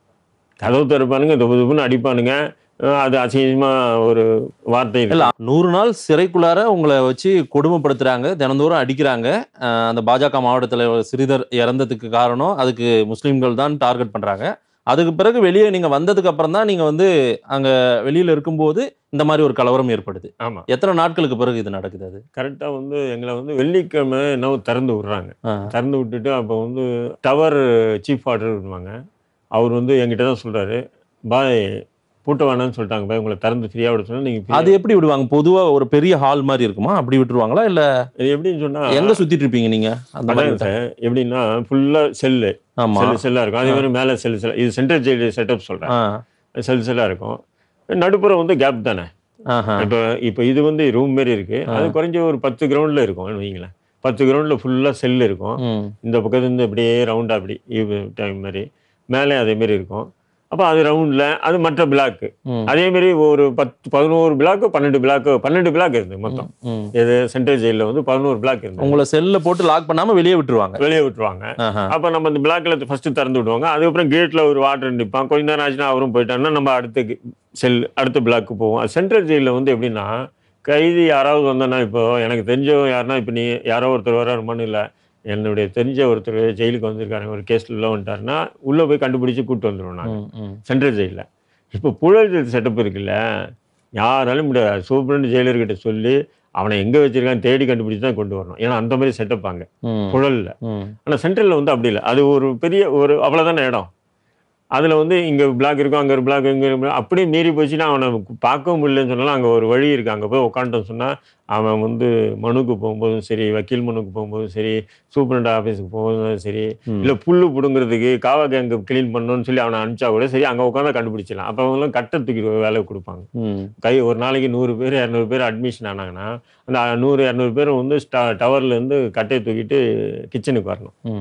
கதவு திறப்பானுங்க துப்பு துப்புன்னு அடிப்பானுங்க அஹ் அது அசிங்கமா ஒரு வார்த்தை இருக்கு. இல்ல நூறு நாள் சிறைக்குள்ளார உங்களை வச்சு கொடுமைப்படுத்துறாங்க தினந்தோறும் அடிக்கிறாங்க அஹ் அந்த பாஜக மாவட்ட தலைவர் ஸ்ரீதர் இறந்ததுக்கு காரணம் அதுக்கு முஸ்லிம்கள் தான் டார்கெட் பண்றாங்க அதுக்கு பிறகு வெளியே நீங்க வந்ததுக்கு அப்புறம் தான் நீங்க வந்து அங்க வெளியில இருக்கும்போது இந்த மாதிரி ஒரு கலவரம் ஏற்படுது ஆமா எத்தனை நாட்களுக்கு பிறகு இது நடக்குது அது கரெக்டா வந்து எங்களை வந்து வெள்ளிக்கிழமை என்னவோ திறந்து விடுறாங்க ஆ. திறந்து விட்டுட்டு அப்போ வந்து டவர் சீஃப் ஆர்டர் பண்ணுவாங்க அவர் வந்து என்கிட்ட தான் சொல்றாரு பாய் பூட்ட வேணாம்னு சொல்லிட்டாங்க பாய் உங்களை திறந்து ஃப்ரீயாக விட சொன்னா நீங்க free-ஆ- அது எப்படி விடுவாங்க பொதுவா ஒரு பெரிய ஹால் மாதிரி இருக்குமா அப்படி விட்டுருவாங்களா இல்ல இது எப்படின்னு சொன்னா எங்க சுத்திட்டு இருப்பீங்க நீங்க அந்த மாதிரி அதாங்க சார் எப்படின்னா ஃபுல்லா செல்லு ஆமா செல்லு செல்லா இருக்கும் அதே மாதிரி மேலே செல்லு செல்லா இது சென்ட்ரல் ஜெயில் செட்டப் சொல்றேன் ஆ. செல் செல்லா இருக்கும் நடுப்புறம் வந்து கேப் தானே ஆஹா. இப்போ இப்போ இது வந்து ரூம் மாரி இருக்கு அது குறைஞ்ச ஒரு பத்து கிரவுண்ட்ல இருக்கும் வைங்களேன் பத்து கிரவுண்ட்ல ஃபுல்லா செல் இருக்கும் ம். இந்த பக்கத்துல இருந்து அப்படியே ரவுண்டா அப்படி டைம் மாதிரி மேலே அதே மாதிரி இருக்கும் அப்போ அது ரவுண்டில் அது மற்ற பிளாக்கு ம். அதே மாதிரி ஒரு பத்து பதினோரு பிளாக்கு பன்னெண்டு பிளாக்கு பன்னெண்டு பிளாக் இருந்து மொத்தம் ம். இது சென்ட்ரல் ஜெயிலில் வந்து பதினோரு பிளாக் இருந்து உங்களை செல்ல போட்டு லாக் பண்ணாம வெளியே விட்டுருவாங்க வெளியே விட்டுருவாங்க ஆஹா. அப்போ நம்ம அந்த பிளாக்ல ஃபர்ஸ்ட் திறந்து விடுவாங்க அதுக்கப்புறம் கேட்ல ஒரு வாட்டர் நிற்பான் கொஞ்ச நேரம் ஆச்சுன்னா அவரும் போயிட்டாருன்னா நம்ம அடுத்த செல் அடுத்த பிளாக்கு போவோம் அது சென்ட்ரல் ஜெயிலில் வந்து எப்படின்னா கைதி யாராவது வந்தோன்னா இப்போ எனக்கு தெரிஞ்சவங்க யாருன்னா இப்போ நீ யாரோ ஒருத்தர் வராருமான்னு இல்லை என்னுடைய தெரிஞ்ச ஒருத்தர் ஜெயிலுக்கு வந்திருக்காரு ஒரு கேஸ்ல உள்ள வந்துட்டாருன்னா உள்ளே போய் கண்டுபிடிச்சு கூப்பிட்டு வந்துடுவோம் நாங்கள் ம், ம். சென்ட்ரல் ஜெயிலில் இப்போ புழல் ஜெயில் செட்டப் இருக்குல்ல யாராலும் முடியாது சூப்பரண்ட் ஜெயிலர்கிட்ட சொல்லி அவனை எங்கே வச்சிருக்கான்னு தேடி கண்டுபிடிச்சு தான் கொண்டு வரணும் ஏன்னா அந்த மாதிரி செட்டப் அங்கே ம். புழல்ல ம். ஆனால் சென்ட்ரலில் வந்து அப்படி இல்லை அது ஒரு பெரிய ஒரு அவ்வளோதானே இடம் அதில் வந்து இங்கே பிளாக் இருக்கும் அங்கே ஒரு பிளாக் இங்கே அப்படியே மீறி போச்சுன்னா அவனை பார்க்கவும் முடியலன்னு சொன்னாலும் அங்கே ஒரு வழி இருக்குது அங்கே போய் உட்காந்துட்டோம் சொன்னால் அவன் வந்து மனுக்கு போகும்போதும் சரி வக்கீல் மனுக்கு போகும்போதும் சரி சூப்பரண்ட் ஆஃபீஸுக்கு போகும்போதும் சரி ம். இல்லை புல்லு பிடுங்கிறதுக்கு காவா கேங்கு க்ளீன் பண்ணணும்னு சொல்லி அவனை அனுப்பிச்சா கூட சரி அங்கே உட்காந்து கண்டுபிடிச்சிடலாம் அப்போ அவங்களும் கட்டை தூக்கி வேலை கொடுப்பாங்க ம். கை ஒரு நாளைக்கு நூறு பேர் இரநூறு பேர் அட்மிஷன் ஆனாங்கன்னா அந்த நூறு இரநூறு பேர் வந்து ஸ்டா டவர்லேருந்து கட்டையை தூக்கிட்டு கிச்சனுக்கு வரணும் ம்.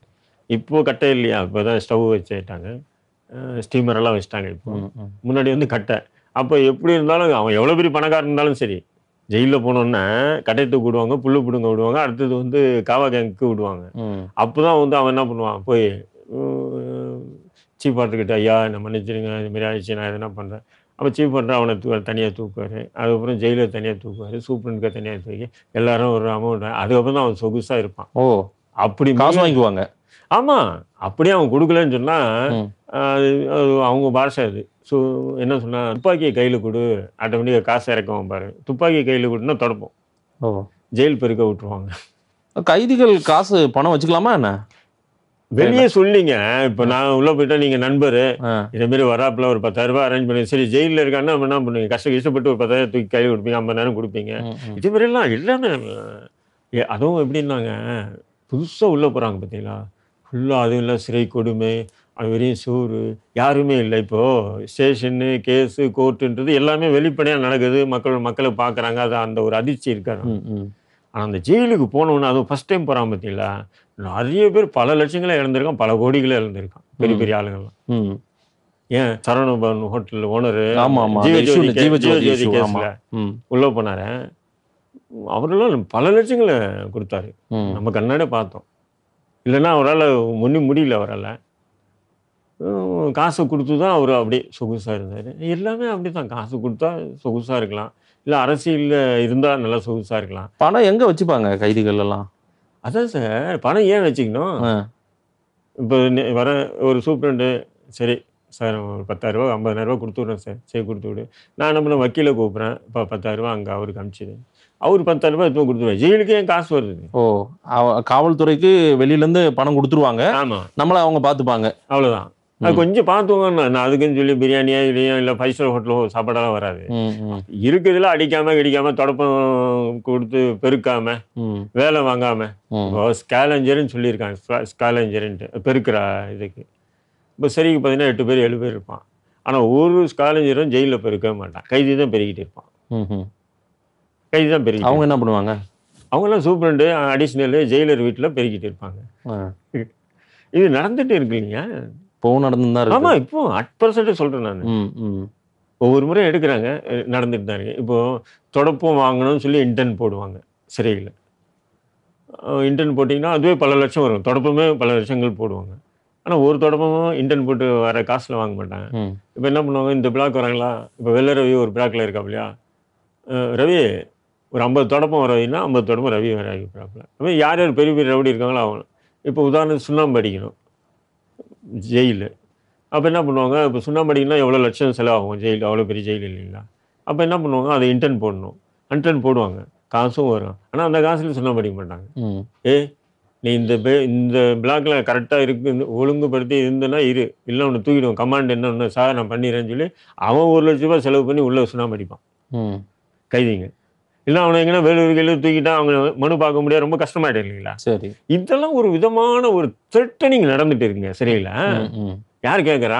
இப்போ கட்டை இல்லையா இப்போ தான் ஸ்டவ் வச்சுட்டாங்க ஸ்டீமர் எல்லாம் வச்சுட்டாங்க இப்போ ம். ம். முன்னாடி வந்து கட்டை அப்போ எப்படி இருந்தாலும் அவன் எவ்வளோ பெரிய பணக்காரன் இருந்தாலும் சரி ஜெயிலில் போனோன்னே கட்டை தூக்கி விடுவாங்க புல்லு பிடுங்க விடுவாங்க அடுத்தது வந்து காவா கேங்க்கு விடுவாங்க ம். அப்போ தான் வந்து அவன் என்ன பண்ணுவான் போய் சீஃப் ஆர்டர்கிட்ட ஐயா என்ன மன்னிச்சிருங்க இது மாதிரி ஆயிடுச்சு நான் எதனா பண்ணுறேன் அப்போ சீஃப் ஆர்டர் அவனை தூ தனியாக தூக்குவார் அதுக்கப்புறம் ஜெயிலர் தனியாக தூக்குவார் சூப்பரனுக்கு தனியாக தூக்கி எல்லாரும் ஒரு அமௌண்ட் அதுக்கப்புறம் தான் அவன் சொகுசாக இருப்பான் ஓ அப்படி காசு வாங்கிக்குவாங்க ஆமா அப்படியே அவன் கொடுக்கலன்னு சொன்னா ம். அது அது அவங்க பாஷை அது ஸோ என்ன சொன்னா துப்பாக்கியை கையில் கொடு ஆட்டோமேட்டிக்காக காசு இறக்கவும் பாரு துப்பாக்கியை கையில் கொடுன்னா தொடப்போம் ஓ ஜெயில் பெருக்க விட்டுருவாங்க கைதிகள் காசு பணம் வச்சுக்கலாமா என்ன வெளியே சொல்லிங்க இப்போ நான் உள்ள போயிட்டா நீங்க நண்பர் ஆ. இதே மாதிரி வராப்புல ஒரு பத்தாயிரம் ரூபாய் அரேஞ்ச் பண்ணி சரி ஜெயிலில் இருக்கான்னா நம்ம என்ன பண்ணுவீங்க கஷ்ட கஷ்டப்பட்டு ஒரு பத்தாயிரம் தூக்கி கையில் கொடுப்பீங்க ஐம்பதாயிரம் கொடுப்பீங்க ம். ம். இதே மாதிரிலாம் எல்லாமே ஏ, அதுவும் எப்படின்னாங்க புதுசாக உள்ளே போகிறாங்க பார்த்தீங்களா ஃபுல்லாக அதுவும் இல்லை சிறை கொடுமை அது வரையும் சோறு யாருமே இல்லை இப்போது ஸ்டேஷனு கேஸு கோர்ட்டுன்றது எல்லாமே வெளிப்படையாக நடக்குது மக்கள் மக்களை பார்க்குறாங்க அது அந்த ஒரு அதிர்ச்சி இருக்காரு ம். ம். ஆனால் அந்த ஜெயிலுக்கு போனோன்னு அதுவும் ஃபஸ்ட் டைம் போகிறான் பார்த்தீங்களா நிறைய பேர் பல லட்சங்களே இழந்திருக்கான் பல கோடிகளே இழந்திருக்கான் பெரிய பெரிய ஆளுங்கள்லாம் ம். ஏன் சரவணபவன் ஹோட்டல் ஓனரு ஆமா ஆமா அந்த issue இல்ல, ஜீவஜோதி issue, ஆமா. கேஸில் ம். உள்ளே போனாரு அவரெல்லாம் பல லட்சங்களை கொடுத்தாரு ம். நம்ம கண்ணாட பார்த்தோம் இல்லைன்னா அவரால் முன்னி முடியல அவரால் உம், காசு கொடுத்து தான் அவர் அப்படியே சொகுசாக இருந்தார் எல்லாமே அப்படி தான் காசு கொடுத்தா சொகுசாக இருக்கலாம் இல்லை அரசியலில் இருந்தால் நல்லா சொகுசாக இருக்கலாம் பணம் எங்க வச்சுப்பாங்க கைதிகள் எல்லாம் அதான் சார் பணம் ஏன் வச்சுக்கணும் ஆ. இப்போ நெ- வர ஒரு சூப்பரண்டு சரி சார் ஒரு பத்தாயிரரூபா ஐம்பதாயிரரூபா கொடுத்து விட்றேன் சார் சரி கொடுத்து விடு நான் என்ன பண்ண வக்கீலை கூப்பிட்றேன் இப்போ பத்தாயிரரூபா அங்கே அவருக்கு அனுப்பிச்சிடு அவர் பத்தாயிரரூபா எடுத்து கொடுத்துருவேன் ஜெயிலுக்கு ஏன் காசு வருது ஓ அவ- காவல்துறைக்கு வெளியில இருந்து பணம் கொடுத்துருவாங்க ஆமாம் நம்மள அவங்க பாத்துப்பாங்க அவ்வளோதான் அது கொஞ்சம் பார்த்துக்கோங்க நான் அதுக்குன்னு சொல்லி பிரியாணியா இல்லையா இல்லை ஃபைவ் ஸ்டார் ஹோட்டலோ சாப்பாடெல்லாம் வராது ம், ம், இருக்குதுல அடிக்காம கிடிக்காம தொடப்பம் கொடுத்து பெருக்காம ம், வேலை வாங்காம ம். இப்போ ஸ்கேலஞ்சர்னு சொல்லியிருக்காங்க ஸ்கேலஞ்சருன்ட்டு பெருக்கிற இதுக்கு இப்போ சரிக்கு பார்த்தீங்கன்னா எட்டு பேர் ஏழு பேர் இருப்பான் ஆனால் ஒரு ஸ்காலஞ்சரும் ஜெயிலில் பெருக்கவே மாட்டான் கைதி தான் பெருக்கிட்டு இருப்பான் ம், ம். கைதி தான் பெருக்கி அவங்க என்ன பண்ணுவாங்க அவங்களாம் சூப்பரண்டு அடிஷ்னலு ஜெயிலர் வீட்டில் பெருக்கிட்டு இருப்பாங்க ஆ. இது நடந்துட்டு இருக்கு இல்லையா இப்பவும் நடந்துதான் இருக்கு ஆமாம் இப்போ அட் பர்சன்ட் சொல்கிறேன் நான் ம், ம். ஒவ்வொரு முறை எடுக்கிறாங்க அஹ் நடந்துட்டு தான் இருக்கு இப்போ தொடப்பம் வாங்கணும்னு சொல்லி இன்டர்ன் போடுவாங்க சிறையில் இன்டர்ன் போட்டிங்கன்னா அதுவே பல லட்சம் வரும் தொடப்பமே பல லட்சங்கள் போடுவாங்க ஆனால் ஒரு தொடப்பமும் இன்டர்ன் போட்டு வர காசில் வாங்க மாட்டாங்க ம். இப்போ என்ன பண்ணுவாங்க இந்த பிளாக் வராங்களா இப்போ வெள்ளை ரவி ஒரு பிளாக்ல இருக்காப்லையா அஹ் ரவி ஒரு ஐம்பது தொடப்பம் வரவின்னா ஐம்பது தொடப்பம் ரவி வர இருக்கிறாப்புல அப்போ யார் யார் பெரிய பெரிய ரவுடி இருக்காங்களோ அவங்க இப்போ உதாரணத்துக்கு சுண்ணாம்பு அடிக்கணும் ஜெயிலு அப்போ என்ன பண்ணுவாங்க இப்போ சுண்ணாம்பு அடிக்கணும்னா எவ்வளோ லட்சம் செலவாகும் ஜெயில் அவ்வளோ பெரிய ஜெயில் இல்லைங்களா அப்போ என்ன பண்ணுவாங்க அதை இன்டர்ன் போடணும் அன்டர்ன் போடுவாங்க காசும் வரும் ஆனால் அந்த காசுல சுண்ணாம்பு அடிக்க மாட்டாங்க ம். ஏ நீ இந்த பே இந்த பிளாக்ல கரெக்டாக இருக்கு இந்த ஒழுங்குபடுத்தி இருந்தனா இரு இல்லை உன்னை தூக்கிடுவோம் கமாண்ட் என்ன ஒன்று சார் நான் பண்ணிடுறேன்னு சொல்லி அவன் ஒரு லட்ச ரூபாய் செலவு பண்ணி உள்ள சுண்ணாம்பு அடிப்பான் ம். கைதிங்க இல்லை அவனை எங்கன்னா வேலூர் கையில் தூக்கிட்டா அவங்க மனு பார்க்க முடியாது ரொம்ப கஷ்டமாயிடும் இல்லைங்களா சரி இதெல்லாம் ஒரு விதமான ஒரு த்ரெட்டனிங் நடந்துட்டு இருக்குங்க சரிங்களா ம், ம். யார் கேட்குறா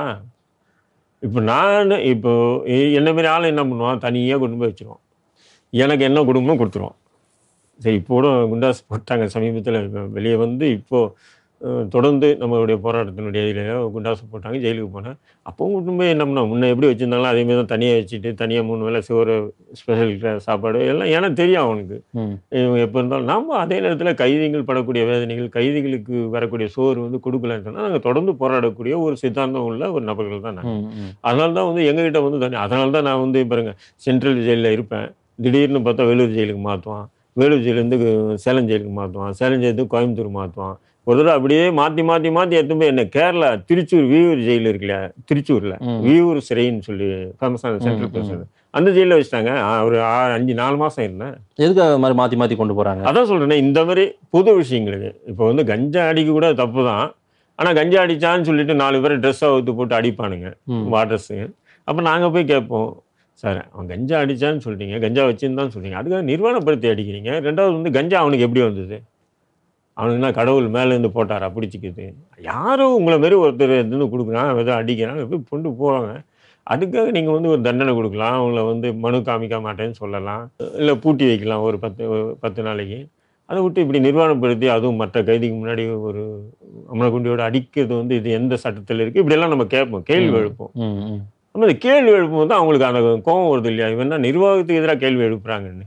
இப்போ நான் இப்போ எ- என்ன மாதிரி ஆள் என்ன பண்ணுவான் தனியாக கொண்டு போய் வச்சிருவான் எனக்கு என்ன குடும்பம் கொடுத்துருவான் சரி இப்போ கூட குண்டாஸ் போட்டாங்க சமீபத்தில் வெளியே வந்து இப்போது தொடர்ந்து நம்மளுடைய போராட்டத்தினுடைய இதில் குண்டாஸ் போட்டாங்க ஜெயிலுக்கு போனேன் அப்பவும் கொண்டு போய் என்ன பண்ண முன்ன எப்படி வச்சுருந்தாங்களோ அதேமாதிரி தான் தனியாக வச்சுட்டு தனியாக மூணு வேளை சோறு ஸ்பெஷல் சாப்பாடு எல்லாம் எனக்கு தெரியும் அவனுக்கு ம். இவங்க எப்போ இருந்தாலும் நாம அதே நேரத்தில் கைதிகள் படக்கூடிய வேதனைகள் கைதிகளுக்கு வரக்கூடிய சோறு வந்து கொடுக்கலன்னு சொன்னால் நாங்கள் தொடர்ந்து போராடக்கூடிய ஒரு சித்தாந்தம் உள்ள ஒரு நபர்கள் தான் நாங்கள் ம், ம். அதனால தான் வந்து எங்ககிட்ட வந்து தனி அதனால தான் நான் வந்து பாருங்க சென்ட்ரல் ஜெயிலில் இருப்பேன் திடீர்னு பார்த்தா வேலூர் ஜெயிலுக்கு மாற்றுவான் வேலூர் ஜெயிலேருந்து சேலம் ஜெயிலுக்கு மாற்றுவான் சேலம் ஜெயிலுக்கு கோயம்புத்தூர் மாற்றுவான் ஒரு தடவை அப்படியே மாற்றி மாற்றி மாற்றி எடுத்து போய் என்ன கேரளா திருச்சூர் வியூர் ஜெயில் இருக்கு இல்லையா திருச்சூரில் ம். வியூர் சிறைன்னு சொல்லி ஃபேமஸான சென்ட்ரல் ம், பிரசன் அந்த ஜெயிலில் வச்சுட்டாங்க ஆ, ஒரு ஆ- அஞ்சு நாலு மாதம் இருந்தேன் எதுக்கு அது மாதிரி மாத்தி மாத்தி கொண்டு போறாங்க அதான் சொல்றேனே இந்த மாதிரி புது விஷயங்களுக்கு இப்போ வந்து கஞ்சா அடிக்க கூட தப்பு தான் ஆனால் கஞ்சா அடிச்சான்னு சொல்லிட்டு நாலு பேர் ட்ரெஸ்ஸை ஊற்றி போட்டு அடிப்பானுங்க ம். வாட்டர்ஸு அப்போ நாங்கள் போய் கேட்போம் சார் அவன் கஞ்சா அடிச்சான்னு சொல்றீங்க கஞ்சா வச்சுன்னு சொல்றீங்க அதுக்காக நிர்வாணப்படுத்தி அடிக்கிறீங்க ரெண்டாவது வந்து கஞ்சா அவனுக்கு எப்படி வந்தது அவனுக்கு என்ன கடவுள் மேலேருந்து போட்டாரா பிடிச்சிக்கிது யாரோ உங்களை மாரி ஒருத்தர் இருந்து கொடுக்குறான் ஏதோ அடிக்கிறான் போய் கொண்டு போவாங்க அதுக்காக நீங்கள் வந்து ஒரு தண்டனை கொடுக்கலாம் அவங்கள வந்து மனு காமிக்க மாட்டேன்னு சொல்லலாம் இல்லை பூட்டி வைக்கலாம் ஒரு பத்து ஒரு பத்து நாளைக்கு அதை விட்டு இப்படி நிர்வாணப்படுத்தி அதுவும் மற்ற கைதிக்கு முன்னாடி ஒரு அமலகுண்டியோட அடிக்கிறது வந்து இது எந்த சட்டத்தில் இருக்குது இப்படியெல்லாம் நம்ம கேட்போம் கேள்வி எழுப்போம் ம், ம். நம்ம இந்த கேள்வி எழுப்பும்போது தான் அவங்களுக்கு அந்த கோபம் வருது இல்லையா இவன் என்ன நிர்வாகத்துக்கு எதிராக கேள்வி எழுப்புறாங்கன்னு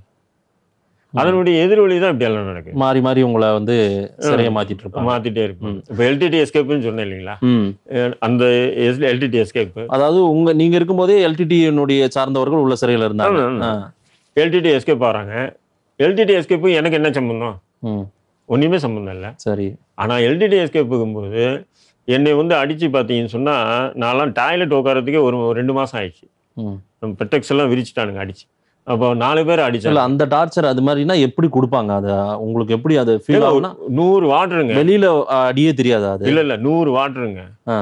அதனுடைய எதிர்வழி தான் இப்படி எல்லாம் நடக்குது மாறி மாறி உங்களை வந்து சிறைய மாத்திட்டு இருப்பாங்க மாத்திட்டே இருப்போம் இப்போ எல்டிடி எஸ்கேப்னு சொன்னேன் இல்லைங்களா ம். அஹ் அந்த எல்டிடி எஸ்கேப் அதாவது உங்க நீங்க இருக்கும்போதே எல்டிடியினுடைய சார்ந்தவர்கள் உள்ள சிறையில இருந்தாங்க ஆமா, ஆ. எல்டிடி எஸ்கேப் ஆகிறாங்க எல்டிடி எஸ்கேப்பு எனக்கு என்ன சம்பந்தம் ம். ஒன்றுமே சம்பந்தம் இல்லை சரி ஆனால் எல்டிடி எஸ்கேப்புக்கும்போது என்னை வந்து அடித்து பார்த்தீங்கன்னு சொன்னால் நான்லாம் டாய்லெட் உட்காரத்துக்கே ஒரு ஒரு ரெண்டு மாதம் ஆயிடுச்சு ம். பெட்டெக்ஸ் எல்லாம் விரிச்சிட்டானுங்க அடிச்சு அப்போ நாலு பேர் இல்ல அடிச்சாங்க அந்த டார்ச்சர் அது மாதிரினா எப்படி கொடுப்பாங்க அது உங்களுக்கு எப்படி அது ஃபீல் ஏங்க, ஆகும்னா நூறு வாட்டருங்க வெளியில அ, அடியே தெரியாது அது இல்ல இல்ல நூறு வாட்டருங்க ஆ.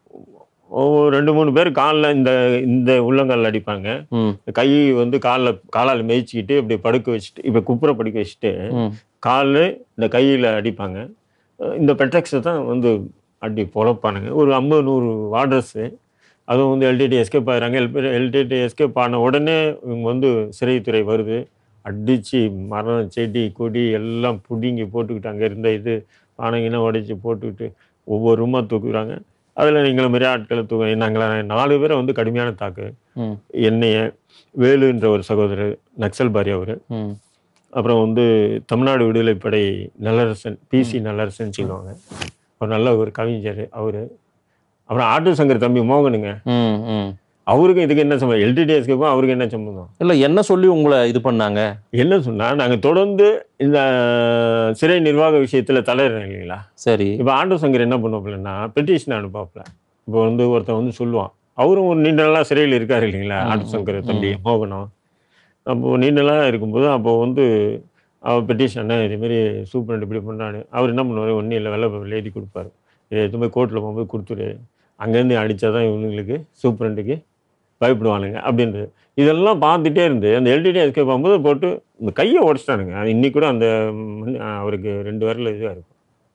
ஒவ்வொரு ரெண்டு மூணு பேர் காலில் இந்த இந்த உள்ளங்காலில் அடிப்பாங்க ம். கை வந்து காலில் காலால் மேய்ச்சிக்கிட்டு இப்படி படுக்க வச்சுட்டு இப்போ குப்புற படுக்க வச்சுட்டு ம். கால் இந்த கையில் அடிப்பாங்க அஹ் இந்த பெட்ரெக்ஸை தான் வந்து அடி பொழப்பானுங்க ஒரு ஐம்பது நூறு வார்டர்ஸு அதுவும் வந்து எல்டிடி எஸ்கேப் ஆகிறாங்க எல் எல்டிடி எஸ்கேப் ஆன உடனே இவங்க வந்து சிறைத்துறை வருது அடித்து மரம் செடி கொடி எல்லாம் பிடுங்கி போட்டுக்கிட்டு அங்கே இருந்த இது பானைங்கன்னா உடைச்சி போட்டுக்கிட்டு ஒவ்வொரு ரூமாக தூக்குறாங்க அதில் நீங்கள மாதிரி ஆட்களை தூக்க நாங்கள நாலு பேரை வந்து கடுமையான தாக்கு ம். என்னைய வேலுன்ற ஒரு சகோதரர் நக்சல் பாரி அவர் ம். அப்புறம் வந்து தமிழ்நாடு விடுதலைப்படை நல்லரசன் பிசி நல்லரசன் சொல்லுவாங்க ஒரு நல்ல ஒரு கவிஞர் அவர் அப்புறம் ஆட்டு சங்கர் தம்பி மோகனுங்க ம். ம். அவருக்கும் இதுக்கு என்ன சம்பந்தம் எல்டிடிஎஸ்க்கும் அவருக்கு என்ன சம்பந்தம் இல்ல என்ன சொல்லி உங்களை இது பண்ணாங்க என்ன சொன்னா நாங்க தொடர்ந்து இந்த சிறை நிர்வாக விஷயத்துல தலையிடுறோம் இல்லைங்களா சரி இப்போ ஆண்டோ சங்கர் என்ன பண்ணுவாப்புலன்னா பெட்டிஷன் அனுப்பாப்புல இப்போ வந்து ஒருத்தன் வந்து சொல்லுவான் அவரும் ஒரு நீண்ட நாளா சிறையில் இருக்காரு இல்லைங்களா ம், ஆண்டோ சங்கர் ம், தம்பி மோகனம் அப்போ நீண்ட நாளாக இருக்கும்போது அப்போ வந்து அவர் பெட்டிஷன் இதேமாரி சூப்பரண்ட் இப்படி பண்ணாரு அவர் என்ன பண்ணுவார் ஒன்றும் இல்லை வெள்ளை பேப்பரில் எழுதி கொடுப்பாரு இதை எடுத்து போய் கோர்ட்டில் போகும்போது கொடுத்துரு அங்கேருந்து அடித்தா தான் இவனுங்களுக்கு சூப்பரண்ட்டுக்கு பயப்படுவானுங்க அப்படின்றது இதெல்லாம் பார்த்துட்டே இருந்து அந்த எல்டிடி எஸ்கேப் ஆகும்போது போட்டு இந்த கையை உடச்சிட்டானுங்க அது இன்னைக்கு கூட அந்த மண்- அவருக்கு ரெண்டு விரல் இதாக இருக்கும்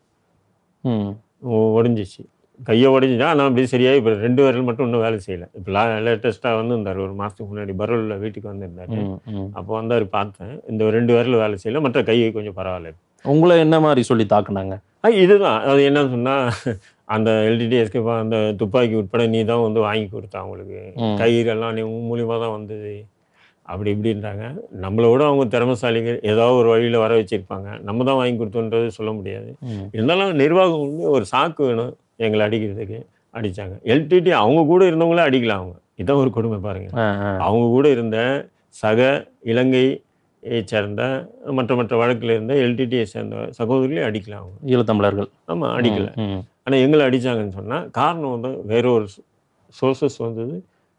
ம் உடஞ்சிச்சு கையை உடஞ்சிட்டா ஆனால் அப்படி சரியாகி இப்போ ரெண்டு விரல் மட்டும் இன்னும் வேலை செய்யலை இப்போ லா லேட்டஸ்ட்டாக வந்து இருந்தார் ஒரு மாதத்துக்கு முன்னாடி பரோலில் வீட்டுக்கு வந்திருந்தாரு ம், ம். அப்போ வந்தார் பார்த்தேன் இந்த ரெண்டு விரல் வேலை செய்யல மற்ற கை கொஞ்சம் பரவாயில்ல உங்களை என்ன மாதிரி சொல்லி தாக்குனாங்க ஆ, இதுதான் அது என்ன சொன்னால் அந்த எல்டிடி எஸ்கேப்பா அந்த துப்பாக்கி உட்பட நீ தான் வந்து வாங்கி கொடுத்த அவங்களுக்கு ம். கயிறெல்லாம் நீ உன் மூலியமாக தான் வந்தது அப்படி இப்படின்றாங்க நம்மளை விட அவங்க திறமைசாலிகள் ஏதாவது ஒரு வழியில் வர வச்சிருப்பாங்க நம்ம தான் வாங்கி கொடுத்தோன்றது சொல்ல முடியாது ம். இருந்தாலும் நிர்வாகம் வந்து ஒரு சாக்கு வேணும் எங்களை அடிக்கிறதுக்கு அடித்தாங்க எல்டிடி அவங்க கூட இருந்தவங்களே அடிக்கலாம் அவங்க இதான் ஒரு கொடுமை பாருங்க ஆ, ஆ. அவங்க கூட இருந்த சக இலங்கையை சேர்ந்த மற்ற மற்ற வழக்கில் இருந்த எல்டிடியை சேர்ந்த சகோதரிகளே அடிக்கலாம் அவங்க ஈழத்தமிழர்கள் ஆமாம் அடிக்கல ம், ம். ஆனால் எங்களை அடித்தாங்கன்னு சொன்னால் காரணம் வந்து வேற ஒரு சோர்சஸ் வந்தது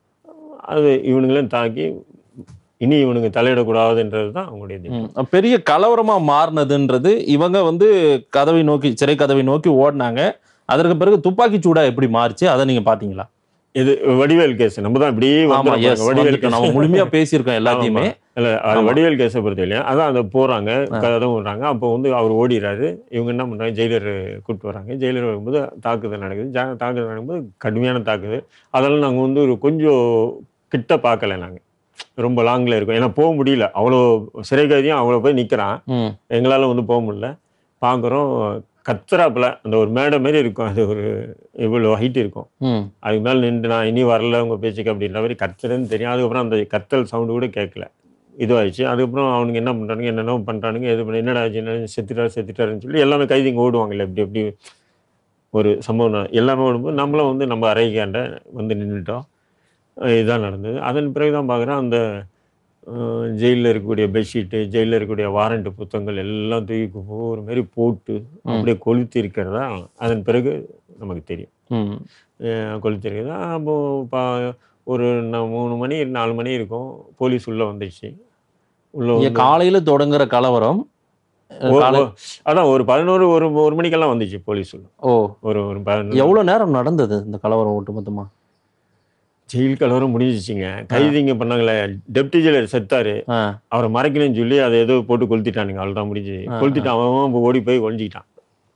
அது இவனுங்களையும் தாக்கி இனி இவனுங்க தலையிடக்கூடாதுன்றது தான் அவங்களுடைய திட்டம். ம். பெரிய கலவரமா மாறினதுன்றது இவங்க வந்து கதவை நோக்கி சிறை கதவை நோக்கி ஓடினாங்க அதற்கு பிறகு துப்பாக்கி சூடா எப்படி மாறுச்சு அதை நீங்க பாத்தீங்களா இது வடிவேல் கேஸ் நம்ம தான் இப்படியே ஆமா வந்துடும் எஸ் பாருங்க. வடிவேல் வந்துட்டோம். நம்ம முழுமையா பேசியிருக்கோம் எல்லாத்தையுமே இல்ல அது ஆமா. வடிவேல் கேஸை பொறுத்தவரையிலும் அதான் அந்த போறாங்க ஆ. கதை விடுறாங்க அப்போ வந்து அவர் ஓடிறாரு இவங்க என்ன பண்றாங்க ஜெயிலர் கூப்பிட்டு வராங்க ஜெயிலர் வரும்போது தாக்குதல் நடக்குது ஜா தாக்குதல் நடக்கும்போது கடுமையான தாக்குதல் அதெல்லாம் நாங்கள் வந்து ஒரு கொஞ்சம் கிட்ட பார்க்கல நாங்கள் ரொம்ப லாங்கில் இருக்கோம் ஏன்னா போக முடியல அவ்வளோ சிறை கைதியும் அவ்வளோ போய் நிற்கிறான் ம், எங்களால் வந்து போக முடியல பார்க்குறோம் கத்துறாப்புல அந்த ஒரு மேடை மாதிரி இருக்கும் அது ஒரு இவ்வளோ ஹைட் இருக்கும் ம், அதுக்கு மேலே நின்று நான் இனி வரல உங்கள் பேச்சுக்கு அப்படின்ற மாதிரி கத்துறேன்னு தெரியும் அதுக்கப்புறம் அந்த கத்தல் சவுண்டு கூட கேட்கல இதுவாயிடுச்சு அதுக்கப்புறம் அவனுங்க என்ன பண்ணுறானுங்க என்னென்ன பண்ணுறானுங்க எது பண்ணி என்னடா ஆச்சு என்ன செத்துட்டாரு செத்துட்டாருன்னு சொல்லி எல்லாமே கைதிங்க ஓடுவாங்கல்ல இப்படி எப்படி ஒரு சம்பவம் நட- எல்லாமே ஓடும்போது நம்மளும் வந்து நம்ம அறைக்காண்ட வந்து நின்றுட்டோம் இதுதான் நடந்தது அதன் பிறகு தான் பார்க்குறேன் அந்த ஜெயிலில் இருக்கக்கூடிய பெட்ஷீட்டு ஜெயிலில் இருக்கக்கூடிய வாரண்ட் புத்தகங்கள் எல்லாம் தூக்கி ஒரு மாதிரி போட்டு அப்படியே கொளுத்தி இருக்கிறதா அதன் பிறகு நமக்கு தெரியும் ம். கொளுத்திருக்குது அப்போ பா ஒரு ந- மூணு மணி நாலு மணி இருக்கும் போலீஸ் உள்ள வந்துடுச்சு உள்ள இங்க வந்து காலையில தொடங்குற கலவரம் ஓ- காலை ஓ- அதான் ஒரு பதினோரு ஒரு ஒரு மணிக்கெல்லாம் வந்துச்சு போலீஸ் உள்ள ஓ ஒரு ஒரு பதினொரு எவ்வளவு நேரம் நடந்தது இந்த கலவரம் ஒட்டுமொத்தமா ஜெயில் கலவரம் முடிஞ்சிச்சுங்க கைதிங்க பண்ணாங்களே டெப்டி ஜெயிலர் செத்தாரு ஆ, அவரை மறைக்கணும்னு சொல்லி அதை ஏதோ போட்டு கொளுத்திட்டானுங்க அவ்வளோதான் முடிஞ்சு ஆ, கொளுத்திட்டு அவன் அவன் ஓடி போய் ஒழிஞ்சிக்கிட்டான்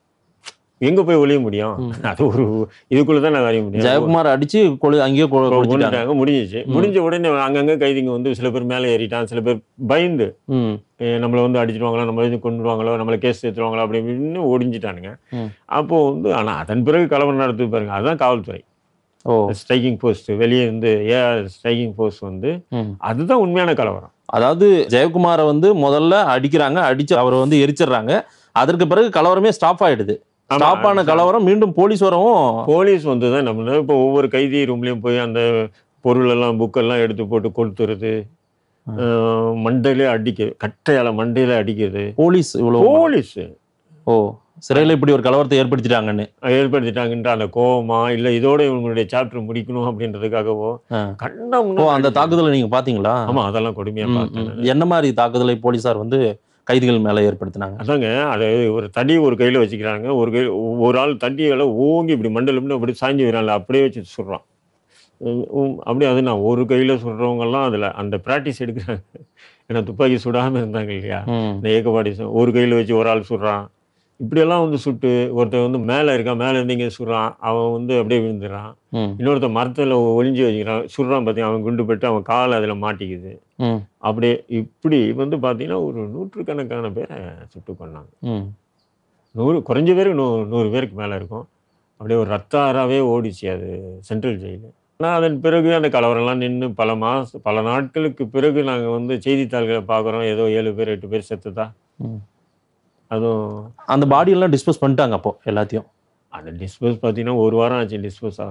எங்க போய் ஒளிய முடியும் ம். அது ஒரு இதுக்குள்ள தான் நான் வரைய முடியும் ஜெயக்குமார் அடிச்சு கொழு அங்கேயே கொ- கொளுத்திட்டாங்க கொண்டுட்டாங்க முடிஞ்சிச்சு ம். முடிஞ்ச உடனே அங்கங்க கைதிங்க வந்து சில பேர் மேலே ஏறிட்டான் சில பேர் பயந்து ம், ஏ, நம்மளை வந்து அடிச்சிடுவாங்களோ நம்ம வந்து கொண்டுடுவாங்களோ நம்மளை கேஸ் சேர்த்துருவாங்களோ அப்படி இப்படின்னு ஒடிஞ்சிட்டானுங்க ம். அப்போ வந்து ஆனா அதன் பிறகு கலவரம் நடத்து பாருங்க அதுதான் காவல்துறை ஓ ஸ்ட்ரைக்கிங் போஸ்ட் வெளியே இருந்து ஏஆர் ஸ்ட்ரைக்கிங் போஸ்ட் வந்து ம். அதுதான் உண்மையான கலவரம் அதாவது ஜெயக்குமாரை வந்து முதல்ல அடிக்கிறாங்க அடிச்சு அவரை வந்து எரிச்சிடுறாங்க அதற்கு பிறகு கலவரமே ஸ்டாப் ஆயிடுது ஆமா, ஸ்டாப் ஆன கலவரம் மீண்டும் போலீஸ் வரவும் போலீஸ் வந்து தான் நம்ம இப்போ ஒவ்வொரு கைதி ரூம்லயும் போய் அந்த பொருள் எல்லாம் புக்கெல்லாம் எடுத்து போட்டு கொளுத்துறது ஆ. அஹ், மண்டையிலே அடிக்கிறது கட்டையால மண்டையில அடிக்கிறது போலீஸ் இவ்வளவு போலீஸ் ஓ சிறையில இப்படி ஒரு கலவரத்தை ஏற்படுத்திட்டாங்கன்னு ஏற்படுத்திட்டாங்கன்ற அந்த கோவமா இல்ல இதோட இவங்களுடைய சாப்டர் முடிக்கணும் அப்படின்றதுக்காகவோ ஆ. கண்டம் ஓ அந்த தாக்குதலை நீங்க பாத்தீங்களா ஆமா அதெல்லாம் கொடுமையா ம், பார்த்தேன் ம். நானு. என்ன மாதிரி தாக்குதலை போலீசார் வந்து கைதிகள் மேல ஏற்படுத்தினாங்க அதாங்க அது ஒரு தடி ஒரு கையில வச்சுக்கிறாங்க ஒரு கை ஒரு ஆள் தடியால ஓங்கி இப்படி மண்டலம் அப்படி சாஞ்சி வரான்ல அப்படியே வச்சு சுடுறான் உம், உம், அப்படியே அது நான் ஒரு கையில சுடுறவங்க எல்லாம் அதுல அந்த பிராக்டிஸ் எடுக்கிறாங்க ஏன்னா துப்பாக்கி சுடாம இருந்தாங்க இல்லையா ம், இந்த ஏக்கப்பாடி சு- ஒரு கையில வச்சு ஒரு ஆள் சுடுறான் இப்படியெல்லாம் வந்து சுட்டு ஒருத்தன் வந்து மேலே இருக்கான் மேலே இருந்து இங்கே சுடுறான் அவன் வந்து அப்படியே விழுந்துடுறான் ம், இன்னொருத்தன் மரத்தில் ஒளிஞ்சு வச்சுக்கிறான் சுடுறான் பார்த்தீங்கன்னா அவன் குண்டு பட்டு அவன் கால் அதில் மாட்டிக்குது ம், அப்படியே இப்படி வந்து பார்த்தீங்கன்னா ஒரு நூற்றுக்கணக்கான பேரை சுட்டு கொண்டாங்க ம். நூறு குறைஞ்ச பேருக்கு நூ நூறு பேருக்கு மேலே இருக்கும் அப்படியே ஒரு ரத்த ஆறாவே ஓடிச்சு அது சென்ட்ரல் ஜெயிலு ஆனால் அதன் பிறகு அந்த கலவரம்லாம் நின்று பல மாதம் பல நாட்களுக்கு பிறகு நாங்கள் வந்து செய்தித்தாள்களை பார்க்குறோம் ஏதோ ஏழு பேர் எட்டு பேர் செத்துதா ம். அதுவும் அந்த பாடி எல்லாம் டிஸ்போஸ் பண்ணிட்டாங்க அப்போ எல்லாத்தையும் அந்த டிஸ்போஸ் பார்த்தீங்கன்னா ஒரு வாரம் ஆச்சு டிஸ்போஸ் ஆகிறதுக்கு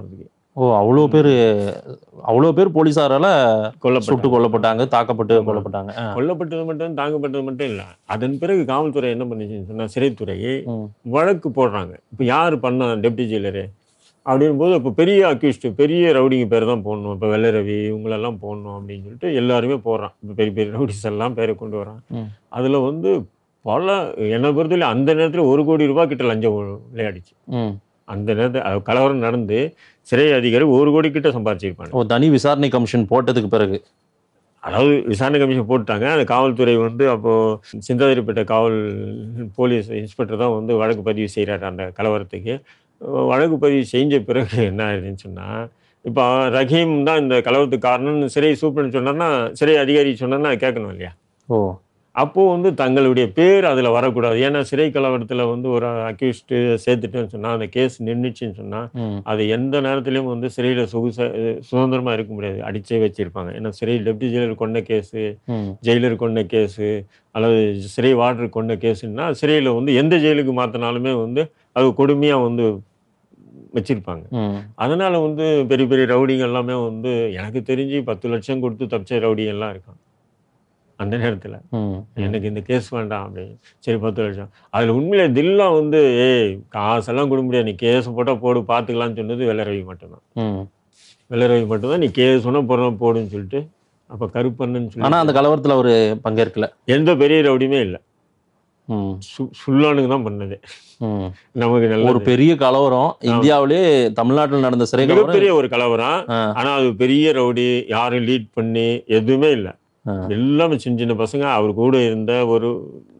ஓ அவ்வளோ பேர் அவ்வளோ பேர் போலீஸாரால சுட்டு கொல்லப்பட்டு கொல்லப்பட்டாங்க தாக்கப்பட்டு ஆமா. கொல்லப்பட்டாங்க ஆ. கொல்லப்பட்டது மட்டும் தாங்கப்பட்டது மட்டும் இல்லை அதன் பிறகு காவல்துறை என்ன பண்ணுச்சுன்னு சொன்னா சிறைத்துறை ம். வழக்கு போடுறாங்க இப்போ யார் பண்ண டெப்டி ஜெயிலரு அப்படின் போது இப்போ பெரிய அக்யூஸ்டு பெரிய ரவுடிங்க பேர் தான் போடணும் இப்போ வெள்ளரவி இவங்களெல்லாம் போடணும் அப்படின்னு சொல்லிட்டு எல்லாருமே போடுறான் இப்போ பெரிய பெரிய ரவுடிஸ் எல்லாம் பேரை கொண்டு வரான் ம். அதில் வந்து பல என்னை பொறுத்தவரை அந்த நேரத்தில் ஒரு கோடி ரூபாய் கிட்ட லஞ்சம் விளையாடிச்சு ம். அந்த நேரத்தில் அது கலவரம் நடந்து சிறை அதிகாரி ஒரு கோடி கிட்ட சம்பாதிச்சிருப்பாங்க ஓ தனி விசாரணை கமிஷன் போட்டதுக்கு பிறகு அதாவது விசாரணை கமிஷன் போட்டாங்க அந்த காவல்துறை வந்து அப்போது சிந்தாதிரிப்பேட்டை காவல் போலீஸ் இன்ஸ்பெக்டர் தான் வந்து வழக்கு பதிவு செய்கிறாரு அந்த கலவரத்துக்கு அஹ் வழக்கு பதிவு செஞ்ச பிறகு என்ன ஆயிடுச்சுன்னு சொன்னால் இப்போ ரஹீம் தான் இந்த கலவரத்துக்கு காரணம்னு சிறை சூப்பர்னு சொன்னார்னா சிறை அதிகாரி சொன்னார்னா அது கேட்கணும் இல்லையா ஓ அப்போது வந்து தங்களுடைய பேர் அதில் வரக்கூடாது ஏன்னா சிறை கலவரத்தில் வந்து ஒரு அக்யூஸ்டு சேர்த்துட்டேன்னு சொன்னால் அந்த கேஸ் நின்றுச்சுன்னு சொன்னால் ம். அது எந்த நேரத்துலையும் வந்து சிறையில் சொகுச சுதந்திரமாக இருக்க முடியாது அடிச்சே வச்சிருப்பாங்க ஏன்னா சிறை டெப்டி ஜெயிலர் கொண்ட கேஸு ம். ஜெயிலர் கொண்ட கேஸு அல்லது சிறை வார்டர் கொண்ட கேஸுன்னா சிறையில் வந்து எந்த ஜெயிலுக்கு மாற்றினாலுமே வந்து அது கொடுமையாக வந்து வச்சிருப்பாங்க ம். அதனால வந்து பெரிய பெரிய ரவுடிங்க எல்லாமே வந்து எனக்கு தெரிஞ்சு பத்து லட்சம் கொடுத்து தப்பிச்ச ரவுடிங்க எல்லாம் இருக்கான் அந்த நேரத்தில் ம். எனக்கு இந்த கேஸ் வேண்டாம் அப்படின்னு சரி பத்து லட்சம் அதில் உண்மையிலே தில்லா வந்து ஏய் காசெல்லாம் கொடுக்க முடியாது நீ கேஸ் போட்டால் போடு பார்த்துக்கலாம்னு சொன்னது வெள்ளரவி மட்டும்தான் ம். வெள்ளரவி மட்டும்தான் நீ கேஸ் சொன்னால் போடுறோம் போடுன்னு சொல்லிட்டு அப்போ கருப்பண்ணன்னு சொல்லி ஆனா அந்த கலவரத்துல அவரு பங்கேற்கல எந்த பெரிய ரவுடியுமே இல்லை ம். சு சுல்லானுக்கு தான் பண்ணது ம். நமக்கு நல்ல ஒரு பெரிய கலவரம் இந்தியாவிலே தமிழ்நாட்டில் நடந்த சிறை கலவரம் மிகப்பெரிய ஒரு கலவரம் ஆ. ஆனா அது பெரிய ரவுடி யாரும் லீட் பண்ணி எதுவுமே இல்லை ஆ. எல்லாமே சின்ன சின்ன பசங்க அவர் கூட இருந்த ஒரு